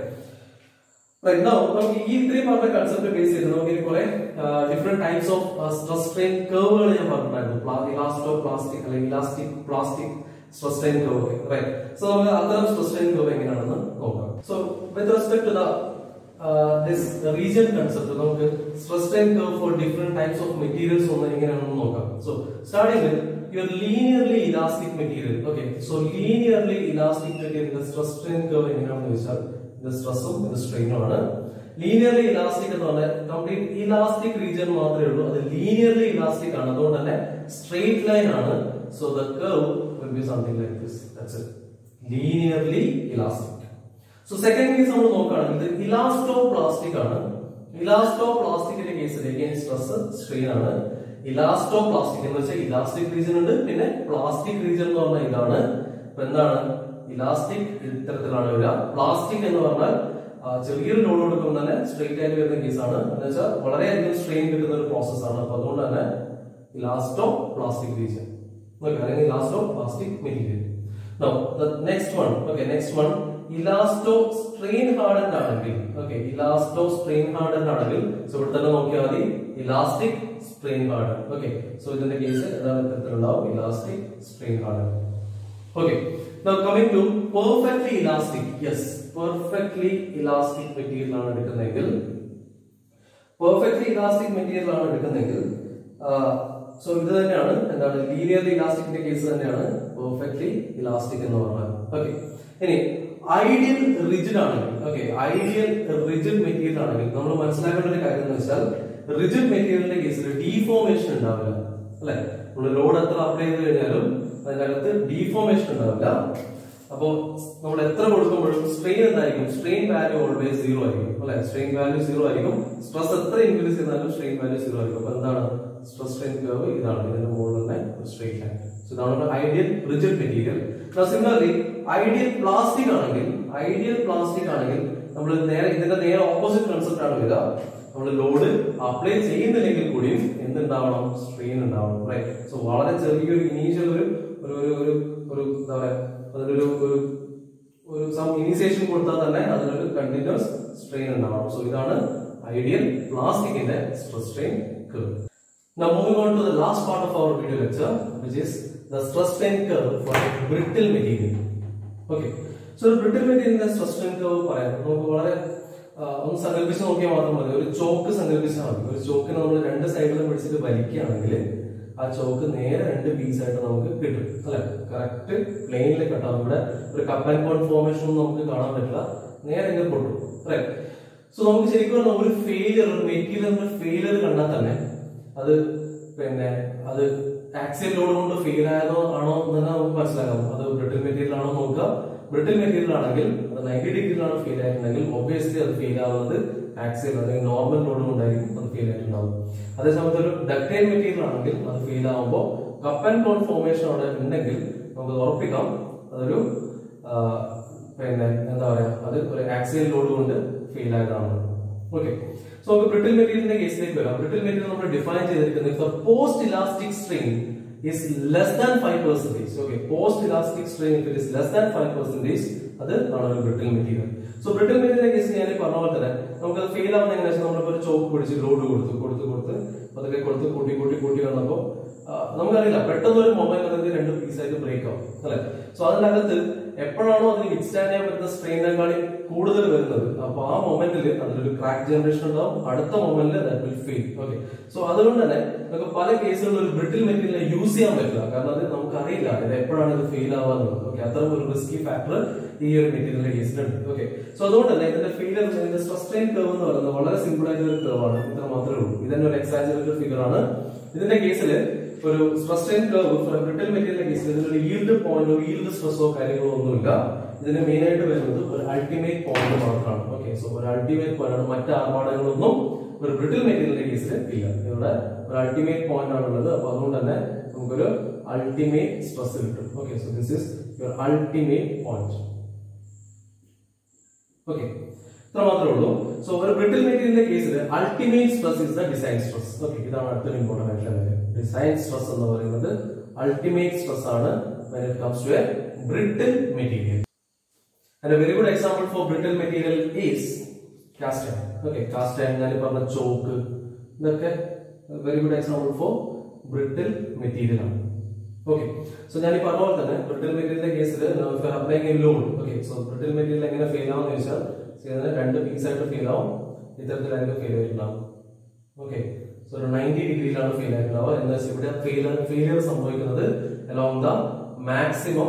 Right now, നമുക്ക് ഈ ഇത്രയും പറഞ്ഞ കൺസെപ്റ്റ് ബേസ് ചെയ്ത് നമുക്ക് ഇനി കുറെ different types of stress strain കർവുകൾ ഞാൻ പറഞ്ഞിട്ടുണ്ടായിരുന്നു ഇലാസ്റ്റോ പ്ലാസ്റ്റിക് അല്ലെങ്കിൽ elastic plastic stress strain curve ഒക്കെ റൈറ്റ് സോ നമുക്ക് അത്തരം സ്ട്രെസ് സ്ട്രെയിൻ കർവ് എങ്ങനെയാണെന്ന് നോക്കാം so with respect to the this region concept നമുക്ക് stress strain curve for different types of materials ഒന്ന് എങ്ങനെയാണെന്ന് നോക്കാം so starting your linearly elastic material okay so linearly elastic material the stress strain curve എങ്ങനെയാണെന്ന് വെച്ചാൽ ഇത് സ്ട്രെസ്സും ഇത് സ്ട്രെയിനും ആണ് ലീനിയർലി ഇലാസ്റ്റിക് എന്ന് പറഞ്ഞാൽ കംപ്ലീറ്റ് ഇലാസ്റ്റിക് റീജിയൻ മാത്രമേ ഉള്ളൂ അത് ലീനിയർലി ഇലാസ്റ്റിക് ആണ് അതുകൊണ്ട് തന്നെ സ്ട്രെയിറ്റ് ലൈൻ ആണ് so the curve will be something like this that's it linearly elastic so second case നമ്മൾ നോക്കുകയാണെങ്കിൽ ഇത് ഇലാസ്റ്റോ പ്ലാസ്റ്റിക് ആണ് ഇലാസ്റ്റോ പ്ലാസ്റ്റിക്കിന്റെ കേസിലേക്ക് സ്ട്രെസ് സ്ട്രെയിൻ ആണ് ഇലാസ്റ്റോ പ്ലാസ്റ്റിക് എന്ന് വെച്ചാൽ ഇലാസ്റ്റിക് റീജിയൻ ഉണ്ട് പിന്നെ പ്ലാസ്റ്റിക് റീജിയൻ എന്ന് പറഞ്ഞാൽ ഇതാണ് അപ്പൊ എന്താണ് ഇലാസ്റ്റിക് ഇത്തരത്തിലാണ് വരിക പ്ലാസ്റ്റിക് എന്ന് പറഞ്ഞാൽ ആ, ചെറിയൊരു ലോഡ് കൊടുക്കുമ്പോൾ തന്നെ സ്ട്രെയിറ്റ് ആയിട്ട് വരുന്ന കേസാണ് എന്ന് വെച്ചാൽ വളരെയധികം സ്ട്രെയിൻ കിട്ടുന്ന ഒരു പ്രോസസ് ആണ് അപ്പൊ അതുകൊണ്ട് തന്നെ ഇലാസ്റ്റോ പ്ലാസ്റ്റിക് റീജിയൻ അല്ലെങ്കിൽ elasto plastic material Now, the next one, okay, next one, elasto strain hardened ആണെങ്കിൽ okay, elasto strain hardened ആണെങ്കിൽ so ഇവിടെ തന്നെ നോക്കിയാൽ മതി elastic strain hardened okay, so ഇതിന്റെ കേസ് ഏതാണ് ഇത്തരത്തിലുണ്ടാവും elastic strain hardened okay, now coming to perfectly elastic yes, perfectly elastic material ആണ് എടുക്കുന്നതെങ്കിൽ പെർഫെക്റ്റ്ലി ഇലാസ്റ്റിക് മെറ്റീരിയൽ ആണ് എടുക്കുന്നതെങ്കിൽ സോ ഇത് തന്നെയാണ് എന്താണ് ലീനിയർലി ഇലാസ്റ്റിക്കിന്റെ കേസ് തന്നെയാണ് പെർഫെക്റ്റ്ലി ഇലാസ്റ്റിക് എന്ന് പറഞ്ഞാൽ ഓക്കെ ഇനി ഐഡിയൽ റിജിഡ് ആണെങ്കിൽ ഓക്കെ ഐഡിയൽ റിജിഡ് മെറ്റീരിയൽ ആണെങ്കിൽ നമ്മൾ മനസ്സിലാക്കേണ്ട ഒരു കാര്യം എന്ന് വെച്ചാൽ റിജിഡ് മെറ്റീരിയലിന്റെ കേസിൽ ഡീഫോർമേഷൻ ഉണ്ടാവില്ല അല്ലെ നമ്മൾ ലോഡ് എത്ര അപ്ലൈ ചെയ്ത് കഴിഞ്ഞാലും അതിനകത്ത് ഡീഫോർമേഷൻ ഉണ്ടാവില്ല അപ്പോ നമ്മൾ എത്ര കൊടുക്കുമ്പോഴും സ്ട്രെയിൻ എന്തായിരിക്കും സ്ട്രെയിൻ വാല്യൂ ഓൾവേസ് സീറോ ആയിരിക്കും അല്ലെ സ്ട്രെയിൻ വാല്യൂ സീറോ ആയിരിക്കും സ്ട്രെസ് എത്ര ഇൻക്രീസ് ചെയ്താലും സ്ട്രെയിൻ വാല്യൂ സീറോ ആയിരിക്കും അപ്പൊ എന്താണ് സ്ട്രെസ് സ്ട്രെയിൻ കർവ് ഇതാണ് ഇതിന്റെ മുകളിൽ തന്നെ സ്ട്രെയിറ്റ് ലൈൻ സോ ഇതാണ് ideal rigid material similarly ideal plastic ആണെങ്കിൽ ഐഡിയൽ പ്ലാസ്റ്റിക് ആണെങ്കിൽ നമ്മൾ നേരെ ഇതിന്റെ നേരെ ഓപ്പോസിറ്റ് കൺസെപ്റ്റ് ആണ് വരിക നമ്മൾ ലോഡ് അപ്ലൈ ചെയ്യുന്നില്ലെങ്കിൽ കൂടിയും എന്തുണ്ടാവണം സ്ട്രെയിൻ ഉണ്ടാവണം റൈറ്റ് സോ വളരെ ചെറിയൊരു ഇനീഷ്യൽ ഒരു ഒരു ഒരു ഒരു ഒരു എന്താ പറയാ അതിനൊരു ഒരു ഒരു സം ഇനീസിയേഷൻ കൊടുത്താൽ തന്നെ അതിനൊരു കണ്ടിന്യൂസ് സ്ട്രെയിൻ ഉണ്ടാവണം സോ ഇതാണ് ഐഡിയൽ പ്ലാസ്റ്റിക്കിന്റെ stress strain curve Now moving on to the last part of our video lecture, which is the stress strain curve for a brittle material. Okay. So ഒരു brittle material stress strain curve പറയാം നമുക്ക് വളരെ ആ, ഒന്ന് സങ്കല്പിച്ച് നോക്കിയാൽ മാത്രം മതി ഒരു ചോക്ക് സങ്കല്പിച്ചാൽ മതി ഒരു ചോക്കിന് നമ്മൾ രണ്ട് സൈഡിലും പിടിച്ചിട്ട് വലിക്കുകയാണെങ്കിൽ ആ ചോക്ക് നേരെ രണ്ട് പീസ് ആയിട്ട് നമുക്ക് കിട്ടും അല്ലെ കറക്റ്റ് പ്ലെയിനിൽ കട്ടാവും ഇവിടെ ഒരു കപ്പ് ആൻഡ് കോൺ ഫോർമേഷൻ ഒന്നും നമുക്ക് കാണാൻ പറ്റില്ല നേരെ ഇങ്ങനെ പൊട്ടും റൈറ്റ് സോ നമുക്ക് ശരിക്കും പറഞ്ഞാൽ ഒരു ഫെയിലിയർ ഒരു മെറ്റീരിയലിന്റെ ഫെയിലിയർ കണ്ടാൽ തന്നെ അത് പിന്നെ അത് ആക്സിയൽ ലോഡ് കൊണ്ട് ഫെയിൽ ആയതോ ആണോ എന്ന് തന്നെ നമുക്ക് മനസ്സിലാക്കാം അത് ബ്രിട്ടിൽ മെറ്റീരിയൽ ആണോ നോക്കുക ബ്രിട്ടിൽ മെറ്റീരിയൽ ആണെങ്കിൽ അത് നയൻറ്റി ഡിഗ്രിയിലാണ് ഫെയിൽ ആയിട്ടുണ്ടെങ്കിൽ ഒബ്വിയസ്ലി അത് ഫെയിൽ ആവുന്നത് ആക്സിയൽ അല്ലെങ്കിൽ നോർമൽ ലോഡ് കൊണ്ടായിരിക്കും അത് ഫെയിൽ ആയിട്ടുണ്ടാവും അതേസമയത്ത് ഒരു ഡക്റ്റൈൽ മെറ്റീരിയൽ ആണെങ്കിൽ അത് ഫെയിൽ ആവുമ്പോൾ കപ്പ് ആൻഡ് കോൺ ഫോർമേഷൻ അവിടെ ഉണ്ടെങ്കിൽ നമുക്ക് ഉറപ്പിക്കാം അതൊരു ആ, പിന്നെ എന്താ പറയാ അത് ഒരു ആക്സിയൽ ലോഡ് കൊണ്ട് ഫെയിൽ ആയതാണ് ഓക്കെ സോ നമുക്ക് ബ്രിട്ടിൽ മെറ്റീരിയലിന്റെ കേസിലേക്ക് വരാം ബ്രിട്ടിൽ മെറ്റീരിയൽ നമ്മൾ ഡിഫൈൻ ചെയ്തിരിക്കുന്നത് post elastic strain is less than 5 percentage okay post elastic strain if it is less than 5 percentage അത് ആണ് ഒരു ബ്രിട്ടിൽ മെറ്റീരിയൽ സോ ബ്രിട്ടിൽ മെറ്റീരിയലിന്റെ കേസ് ഞാൻ ഈ പറഞ്ഞ പോലെ തന്നെ നമുക്ക് അത് ഫെയിൽ ആവുന്ന എങ്ങനെയാ നമ്മളിപ്പോ ഒരു ചോക്ക് പിടിച്ച് ലോഡ് കൊടുത്തു കൊടുത്ത് കൊടുത്ത് അതൊക്കെ കൊടുത്ത് കൂട്ടി കൂട്ടി കൂട്ടി വന്നപ്പോ ആ, നമുക്കറിയില്ല പെട്ടെന്ന് ഒരു മൊബൈൽ അതിന്റെ രണ്ട് പീസായിട്ട് ബ്രേക്ക് ആവും അല്ലെ സോ അതിനകത്ത് എപ്പോഴാണോ അതിന് വിത്ത്സ്റ്റാൻഡ് ചെയ്യാൻ പറ്റുന്ന സ്ട്രെയിനേക്കാളും കൂടുതൽ വരുന്നത് അപ്പൊ ആ മൊമെന്റിൽ അതിലൊരു ക്രാക്ക് ജനറേഷൻ ഉണ്ടാവും അടുത്ത മൊമെന്റിൽ that will fail okay so അതുകൊണ്ട് തന്നെ നമുക്ക് പല കേസുകളിലും ഒരു ബ്രിട്ടിൽ മെറ്റീരിയൽ യൂസ് ചെയ്യാൻ പറ്റില്ല കാരണം അത് നമുക്ക് അറിയില്ല ഇത് എപ്പോഴാണ് ഇത് ഫെയിൽ ആവാന്നുള്ളത് ഓക്കെ അത്തരം ഒരു റിസ്കി ഫാക്ടർ ഈ ഒരു മെറ്റീരിയലിന്റെ കേസിലുണ്ട് ഓക്കെ സോ അതുകൊണ്ട് തന്നെ ഇതിന്റെ ഫെയിലിയർ ഇതിന്റെ സ്ട്രെയിൻ കർവ് എന്ന് പറയുന്നത് വളരെ സിമ്പിൾ ആയിട്ടുള്ള ഒരു കർവ് ആണ് ഇത്ര മാത്രമേ ഉള്ളൂ ഇതിന്റെ ഒരു എക്സാജറേറ്റഡ് ഫിഗർ ആണ് ഇതിന്റെ കേസിൽ ഒരു സ്ട്രെയിൻ കർവ് ഫോർ ബ്രിട്ടിൽ മെറ്റീരിയലിന്റെ കേസിൽ ഇതിനൊരു ഈൽഡ് പോയിന്റോ ഈൽഡ് സ്ട്രെസ്സോ കാര്യങ്ങളോ ഒന്നുമില്ല ഇതിന് മെയിൻ ആയിട്ട് വരുന്നത് ഒരു അൾട്ടിമേറ്റ് പോയിന്റ് മാത്രമാണ് ഓക്കെ സോ ഒരു അൾട്ടിമേറ്റ് പോയിന്റ് ആണ് മറ്റ് ആർഭാടങ്ങളൊന്നും ഒരു ബ്രിട്ടിൽ മെറ്റീരിയലിന്റെ കേസിൽ ഇല്ല ഇവിടെ ഒരു അൾട്ടിമേറ്റ് പോയിന്റ് ആണുള്ളത് അപ്പൊ അതുകൊണ്ട് തന്നെ നമുക്കൊരു അൾട്ടിമേറ്റ് സ്ട്രെസ് കിട്ടും okay so this is your ultimate point okay ഇത്ര മാത്രമേ ഉള്ളൂ സോ ഒരു ബ്രിട്ടിൽ മെറ്റീരിയലിന്റെ കേസിൽ ultimate stress is the design stress okay ഇതാണ് അടുത്തൊരു ഇമ്പോർട്ടന്റ് ആയിട്ടുള്ള കാര്യം ഡിസൈൻ സ്ട്രെസ് എന്ന് പറയുന്നത് അൾട്ടിമേറ്റ് സ്ട്രെസ് ആണ് when it comes to a brittle material and a very good example for brittle material is cast iron okay cast iron ഞാൻ ഈ പറഞ്ഞ ചോക്ക് ഇതൊക്കെ very good example for brittle material ആണ് ഓക്കെ സോ ഞാൻ ഈ പറഞ്ഞ പോലെ തന്നെ ബ്രിട്ടിൽ മെറ്റീരിയലിന്റെ കേസിൽ applying a load okay so brittle material എങ്ങനെ ഫെയിൽ ആവുമെന്ന് ചോദിച്ചാൽ ഇതിന് രണ്ട് പീസ് ആയിട്ട് ഫെയിൽ ആവും ഇത്തരത്തിലായിരിക്കും ഫെയിൽ ആയിട്ടുണ്ടാവും ഓക്കെ സോ ഒരു നയൻറ്റി ഡിഗ്രിയിലാണ് ഫെയിൽ ആയിട്ടുണ്ടാവുക എന്ന് വെച്ചാൽ ഇവിടെ ഫെയിലർ ഫെയിലിയർ സംഭവിക്കുന്നത് along the maximum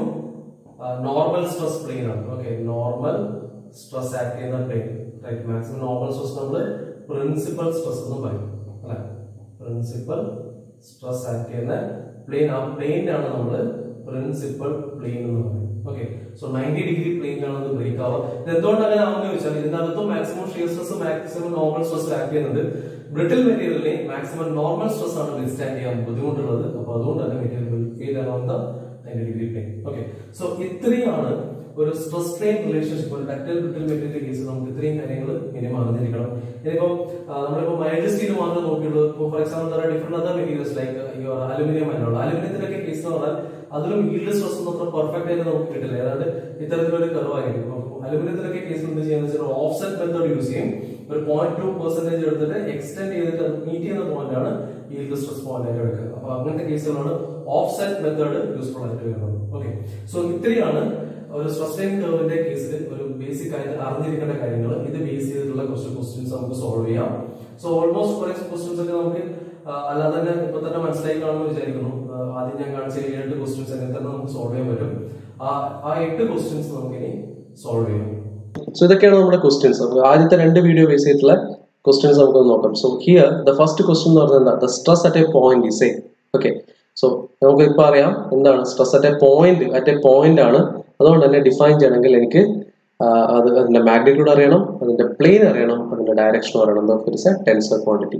normal stress plane ആണ് ഓക്കെ നോർമൽ സ്ട്രെസ് ആക്ട് ചെയ്യുന്ന plane right maximum normal stress നമ്മൾ പ്രിൻസിപ്പൽ സ്ട്രെസ് എന്ന് പറയും അല്ലെ പ്രിൻസിപ്പൽ സ്ട്രെസ് ആക്ട് ചെയ്യുന്ന പ്ലെയിൻ ആ പ്ലെയിനാണ് നമ്മൾ പ്രിൻസിപ്പൽ പ്ലെയിൻ എന്ന് പറയുന്നത് ഓക്കെ സോ നയൻറ്റി ഡിഗ്രി പ്ലെയിനിലാണ് ഇത് ബ്രേക്ക് ആവുക ഇത് എന്തുകൊണ്ട് അങ്ങനെ ആവുന്ന ചോദിച്ചാൽ ഇതിനകത്തും maximum shear stress maximum normal stress act ചെയ്യുന്നുണ്ട് ബ്രിട്ടിൽ മെറ്റീരിയലിനെ മാക്സിമം നോർമൽ സ്ട്രെസ് ആണ് വിത്ത്സ്റ്റാൻഡ് ചെയ്യാൻ ബുദ്ധിമുട്ടുള്ളത് അപ്പൊ അതുകൊണ്ട് തന്നെ മെറ്റീരിയൽ ഫെയിൽ ആവുന്ന ninety degree plane okay so ഇത്രയാണ് ഒരു സ്ട്രെസ് സ്ട്രെയിൻ റിലേഷൻഷിപ്പ് ഒരു ഡക്റ്റൽ ബ്രിട്ടിൽ മെറ്റീരിയൽ കേസ് നമുക്ക് ഇത്രയും കാര്യങ്ങൾ മിനിമം അറിഞ്ഞിരിക്കണം ഇനിയിപ്പം ആ, നമ്മളിപ്പോ മൈൽഡ് സ്റ്റീൽ മാത്രം നോക്കിയുള്ളൂ ഇപ്പോൾ for example different other materials like your aluminium അതിനുള്ള അലുമിനിയത്തിലൊക്കെ കേസ് എന്ന് പറഞ്ഞാൽ അതിലും ഈൽഡ് സ്ട്രെസ് ഒന്നും അത്ര പെർഫെക്റ്റ് ആയിട്ട് നമുക്ക് കിട്ടില്ല ഏതാണ്ട് ഇത്തരത്തിലൊരു കർവായിരിക്കും അപ്പോൾ അലുമിനിയത്തിലൊക്കെ കേസ് എന്ത് ചെയ്യാന്ന് വെച്ചാൽ ഓഫ്സെറ്റ് മെത്തേഡ് യൂസ് ചെയ്യും ഒരു പോയിന്റ് ടു പെർസെന്റേജ് എടുത്തിട്ട് എക്സ്റ്റെൻഡ് ചെയ്തിട്ട് മീറ്റ് ചെയ്യുന്ന പോയിന്റ് ആണ് ഈൽഡ് സ്ട്രെസ് പോയിന്റ് ആയിട്ട് എടുക്കുക അപ്പൊ അങ്ങനത്തെ കേസുകളാണ് ഓഫ്സെറ്റ് മെത്തേഡ് യൂസ്ഫുൾ ആയിട്ട് വരുന്നത് ഓക്കെ സോ ഇത്രയാണ് ഒരു സ്ട്രെസ് കർവിന്റെ കേസിൽ ഒരു ബേസിക് ആയിട്ട് അറിഞ്ഞിരിക്കേണ്ട കാര്യങ്ങൾ ഇത് ബേസ് ചെയ്തിട്ടുള്ള കുറച്ച് ക്വസ്റ്റ്യൻസ് നമുക്ക് സോൾവ് ചെയ്യാം സോ ഓൾമോസ്റ്റ് കുറെ ക്വസ്റ്റ്യൻസ് ഒക്കെ നമുക്ക് ആ, അല്ലാതെ തന്നെ ഇപ്പൊ തന്നെ മനസ്സിലായി കാണുമെന്ന് വിചാരിക്കുന്നു ആ, ആദ്യം ഞാൻ കാണിച്ച ഈ എട്ട് ക്വസ്റ്റ്യൻസ് അങ്ങനെ തന്നെ നമുക്ക് സോൾവ് ചെയ്യാൻ പറ്റും ആ ആ എട്ട് ക്വസ്റ്റ്യൻസ് നമുക്ക് ഇനി സോൾവ് ചെയ്യാം സോ ഇതൊക്കെയാണ് നമ്മുടെ ക്വസ്റ്റ്യൻസ് നമുക്ക് ആദ്യത്തെ രണ്ട് വീഡിയോ ബേസ് ചെയ്തിട്ടുള്ള ക്വസ്റ്റ്യൻസ് നമുക്ക് നോക്കാം so here the first question എന്ന് പറഞ്ഞാൽ എന്താ the stress at a point is a okay so നമുക്ക് ഇപ്പൊ അറിയാം എന്താണ് stress at a point at a point ആണ് അതുകൊണ്ട് തന്നെ ഡിഫൈൻ ചെയ്യണമെങ്കിൽ എനിക്ക് ആ, അത് അതിന്റെ മാഗ്നിറ്റ്യൂഡ് അറിയണം അതിന്റെ പ്ലെയിൻ അറിയണം അതിന്റെ ഡയറക്ഷൻ അറിയണം it's a tensor quantity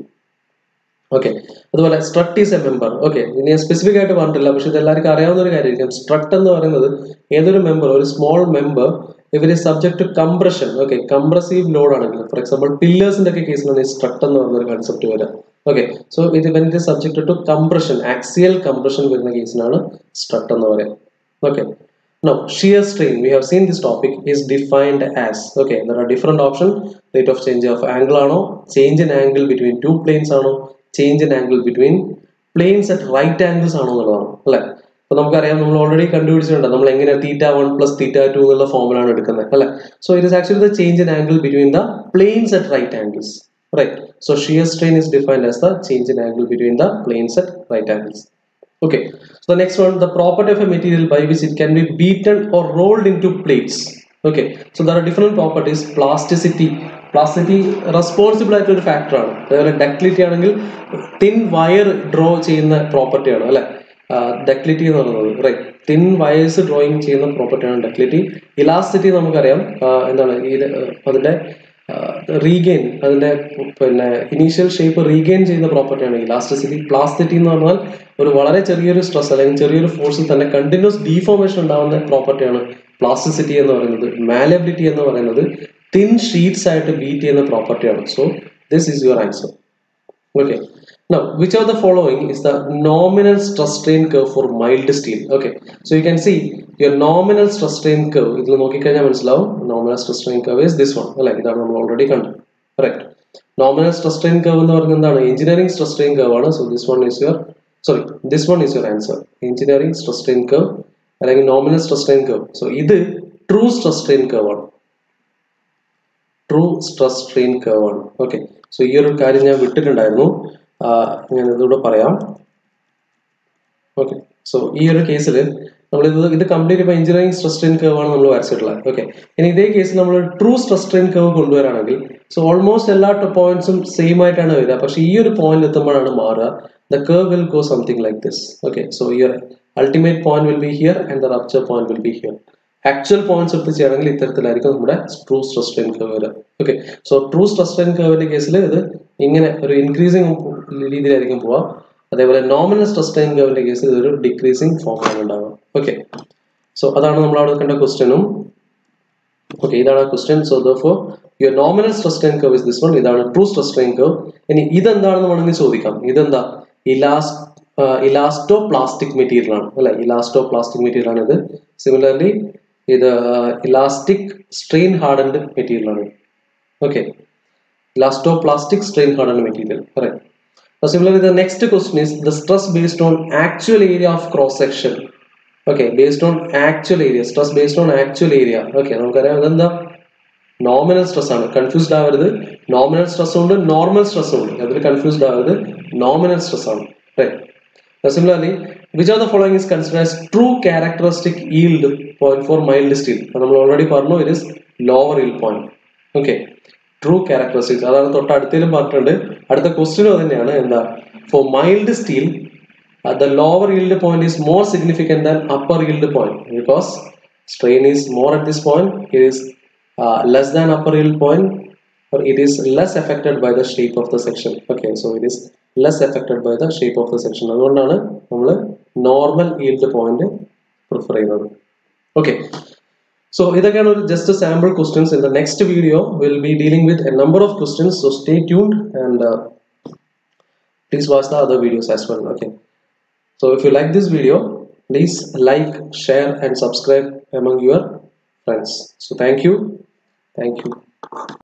okay അതുപോലെ strut is a member okay ഇനി ഞാൻ സ്പെസിഫിക് ആയിട്ട് പറഞ്ഞിട്ടില്ല പക്ഷെ ഇത് എല്ലാവർക്കും അറിയാവുന്ന ഒരു കാര്യമായിരിക്കും സ്ട്രക്ട് എന്ന് പറയുന്നത് ഏതൊരു മെമ്പർ ഒരു സ്മോൾ മെമ്പർ ഇവർ subject to compression okay compressive load ആണെങ്കിൽ ഫോർ എക്സാമ്പിൾ പില്ലേഴ്സിന്റെ ഒക്കെ കേസിലാണ് ഈ സ്ട്രക്ട് എന്ന് പറയുന്ന ഒരു കൺസെപ്റ്റ് വരിക ഓക്കെ സോ ഇത് when it subject to compression axial compression വരുന്ന കേസിനാണ് സ്ട്രക്ട് എന്ന് പറയാം okay Now, shear strain, we have seen this topic is defined as, okay, there are different options, rate of change of angle ആണോ, change in angle between two planes ആണോ, change in angle between planes at right angles ആണോ എന്നുള്ളതാണ് അല്ലെ അപ്പൊ നമുക്കറിയാം നമ്മൾ ഓൾറെഡി കണ്ടുപിടിച്ചിട്ടുണ്ട് നമ്മൾ എങ്ങനെ theta one plus theta two എന്നുള്ള ഫോമിലാണ് എടുക്കുന്നത് അല്ലെ so it is actually the change in angle between the planes at right angles right so shear strain is defined as the change in angle between the planes at right angles Okay, so the next one, the property of a material by which it can be beaten or rolled into plates. Okay, so there are different properties. Plasticity, plasticity responsible ആയിട്ടുള്ള ഒരു ഫാക്ടർ ആണ് അതേപോലെ ഡക്ടിലിറ്റി ആണെങ്കിൽ തിൻ വയർ ഡ്രോ ചെയ്യുന്ന പ്രോപ്പർട്ടി ആണ് അല്ലെ ഡക്ടിലിറ്റി എന്ന് പറയുന്നത് റൈറ്റ് തിൻ വയേഴ്സ് ഡ്രോയിങ് ചെയ്യുന്ന പ്രോപ്പർട്ടിയാണ് ഡക്ടിലിറ്റി ഇലാസ്റ്റിറ്റി നമുക്കറിയാം ആ, എന്താണ് ഇത് അതിന്റെ റീഗെയിൻ അതിന്റെ പിന്നെ ഇനീഷ്യൽ ഷേപ്പ് റീഗെയിൻ ചെയ്യുന്ന പ്രോപ്പർട്ടിയാണ് ഇലാസ്റ്റിസിറ്റി പ്ലാസ്റ്റിറ്റി എന്ന് പറഞ്ഞാൽ ഒരു വളരെ ചെറിയൊരു സ്ട്രെസ് അല്ലെങ്കിൽ ചെറിയൊരു ഫോഴ്സിൽ തന്നെ കണ്ടിന്യൂസ് ഡീഫോർമേഷൻ ഉണ്ടാവുന്ന പ്രോപ്പർട്ടിയാണ് പ്ലാസ്റ്റിസിറ്റി എന്ന് പറയുന്നത് മാലബിലിറ്റി എന്ന് പറയുന്നത് തിൻ ഷീറ്റ്സ് ആയിട്ട് ബീറ്റ് ചെയ്യുന്ന പ്രോപ്പർട്ടിയാണ് so this is your answer Okay. Now, which of the following is the nominal stress strain curve for mild steel? Okay. So you can see your nominal stress strain curve. ഇതിൽ നോക്കിക്കഴിഞ്ഞാൽ മനസ്സിലാവും nominal stress strain curve is this one അല്ലെ ഇതാണ് നമ്മൾ ഓൾറെഡി കണ്ടത് correct nominal stress strain curve എന്ന് പറയുന്നത് എന്താണ് എഞ്ചിനീയറിംഗ് സ്ട്രെസ് സ്ട്രെയിൻ കർവ് ആണ് so this one is your sorry this one is your answer engineering stress strain curve അല്ലെങ്കിൽ nominal stress strain curve so ഇത് ട്രൂ സ്ട്രെസ് സ്ട്രെയിൻ കർവ് ആണ് ട്രൂ സ്ട്രെസ് സ്ട്രെയിൻ കർവ് ആണ് ഓക്കെ സോ ഈ ഒരു കാര്യം ഞാൻ വിട്ടിട്ടുണ്ടായിരുന്നു ആ, ഞാൻ ഇതുകൂടെ പറയാം ഓക്കെ സോ ഈ ഒരു കേസിൽ നമ്മൾ ഇത് ഇത് കംപ്ലീറ്റ് ഇപ്പോൾ എഞ്ചിനീയറിംഗ് സ്ട്രെസ് സ്ട്രെയിൻ കർവ് ആണ് നമ്മൾ വരച്ചിട്ടുള്ളത് ഓക്കെ ഇനി ഇതേ കേസിൽ നമ്മൾ ട്രൂ സ്ട്രെസ് സ്ട്രെയിൻ കർവ് കൊണ്ടുവരാണെങ്കിൽ സോ ഓൾമോസ്റ്റ് എല്ലാ പോയിന്റ്സും സെയിം ആയിട്ടാണ് വരിക പക്ഷേ ഈ ഒരു പോയിന്റ് എത്തുമ്പോഴാണ് മാറുക the curve will go something like this okay so your ultimate point will be here and the rupture point will be here actual points എടുത്ത് ചെയ്യണമെങ്കിൽ ഇത്തരത്തിലായിരിക്കും നമ്മുടെ ട്രൂ സ്ട്രെസ് സ്ട്രെയിൻ കർവ് വരിക okay so true stress strain കർവിന്റെ കേസിൽ ഇത് ഇങ്ങനെ ഒരു ഇൻക്രീസിങ് രീതിയിലായിരിക്കും പോവാം അതേപോലെ നോമിനൽ സ്ട്രെസ് സ്ട്രെയിൻ കർവിന്റെ കേസിൽ ഇതൊരു ഡിക്രീസിങ് ഫോമിലാണ് ഉണ്ടാവുക ഓക്കെ സോ അതാണ് നമ്മൾ അവിടെ കണ്ട ക്വസ്റ്റ്യനും ഓക്കെ ഇതാണ് question so though your nominal stress strain curve is this one ഇതാണ് ട്രൂ സ്ട്രെസ് സ്ട്രെയിൻ കർവ് ഇനി ഇതെന്താണെന്ന് വേണമെങ്കിൽ ചോദിക്കാം ഇതെന്താ ഇലാസ് ഇലാസ്റ്റോ പ്ലാസ്റ്റിക് മെറ്റീരിയൽ ആണ് അല്ലെ ഇലാസ്റ്റോ പ്ലാസ്റ്റിക് മെറ്റീരിയൽ ആണ് ഇത് സിമിലർലി ഇത് ഇലാസ്റ്റിക് സ്ട്രെയിൻ ഹാർഡൻഡ് മെറ്റീരിയൽ ആണ് okay elasto plastic strain hardened material correct Now, similarly, the next question is the stress based on actual area of cross section. Okay, based on actual area, stress based on actual area. Okay, നമുക്കറിയാം അതെന്താ നോമിനൽ സ്ട്രെസ് ആണ് കൺഫ്യൂസ്ഡ് ആവരുത് നോമിനൽ സ്ട്രെസ് ഉണ്ട് നോർമൽ സ്ട്രെസ് ഉണ്ട് അതിൽ കൺഫ്യൂസ്ഡ് ആവരുത് നോമിനൽ സ്ട്രെസ് ആണ് right similarly which are the following is consider as true characteristic yield point for mild steel നമ്മൾ ഓൾറെഡി പറഞ്ഞു it is lower yield point okay true characteristics അതാണ് തൊട്ട് അടുത്തേലും പറഞ്ഞിട്ടുണ്ട് അടുത്ത ക്വസ്റ്റ്യനും അത് തന്നെയാണ് എന്താ for mild steel the lower yield point is more significant than upper yield point because strain is more at this point it is uh, less than upper yield point or it is less affected by the shape of the section okay so it is less affected by the shape of the section അതുകൊണ്ടാണ് നമ്മൾ നോർമൽ yield point പ്രിഫർ ചെയ്യുന്നത് ഓക്കെ സോ ഇതൊക്കെയാണ് ഒരു just sample questions in the next video will be dealing with a number of questions so stay tuned and please watch the other videos as well okay so if you like this video please like share and subscribe among your friends so thank you thank you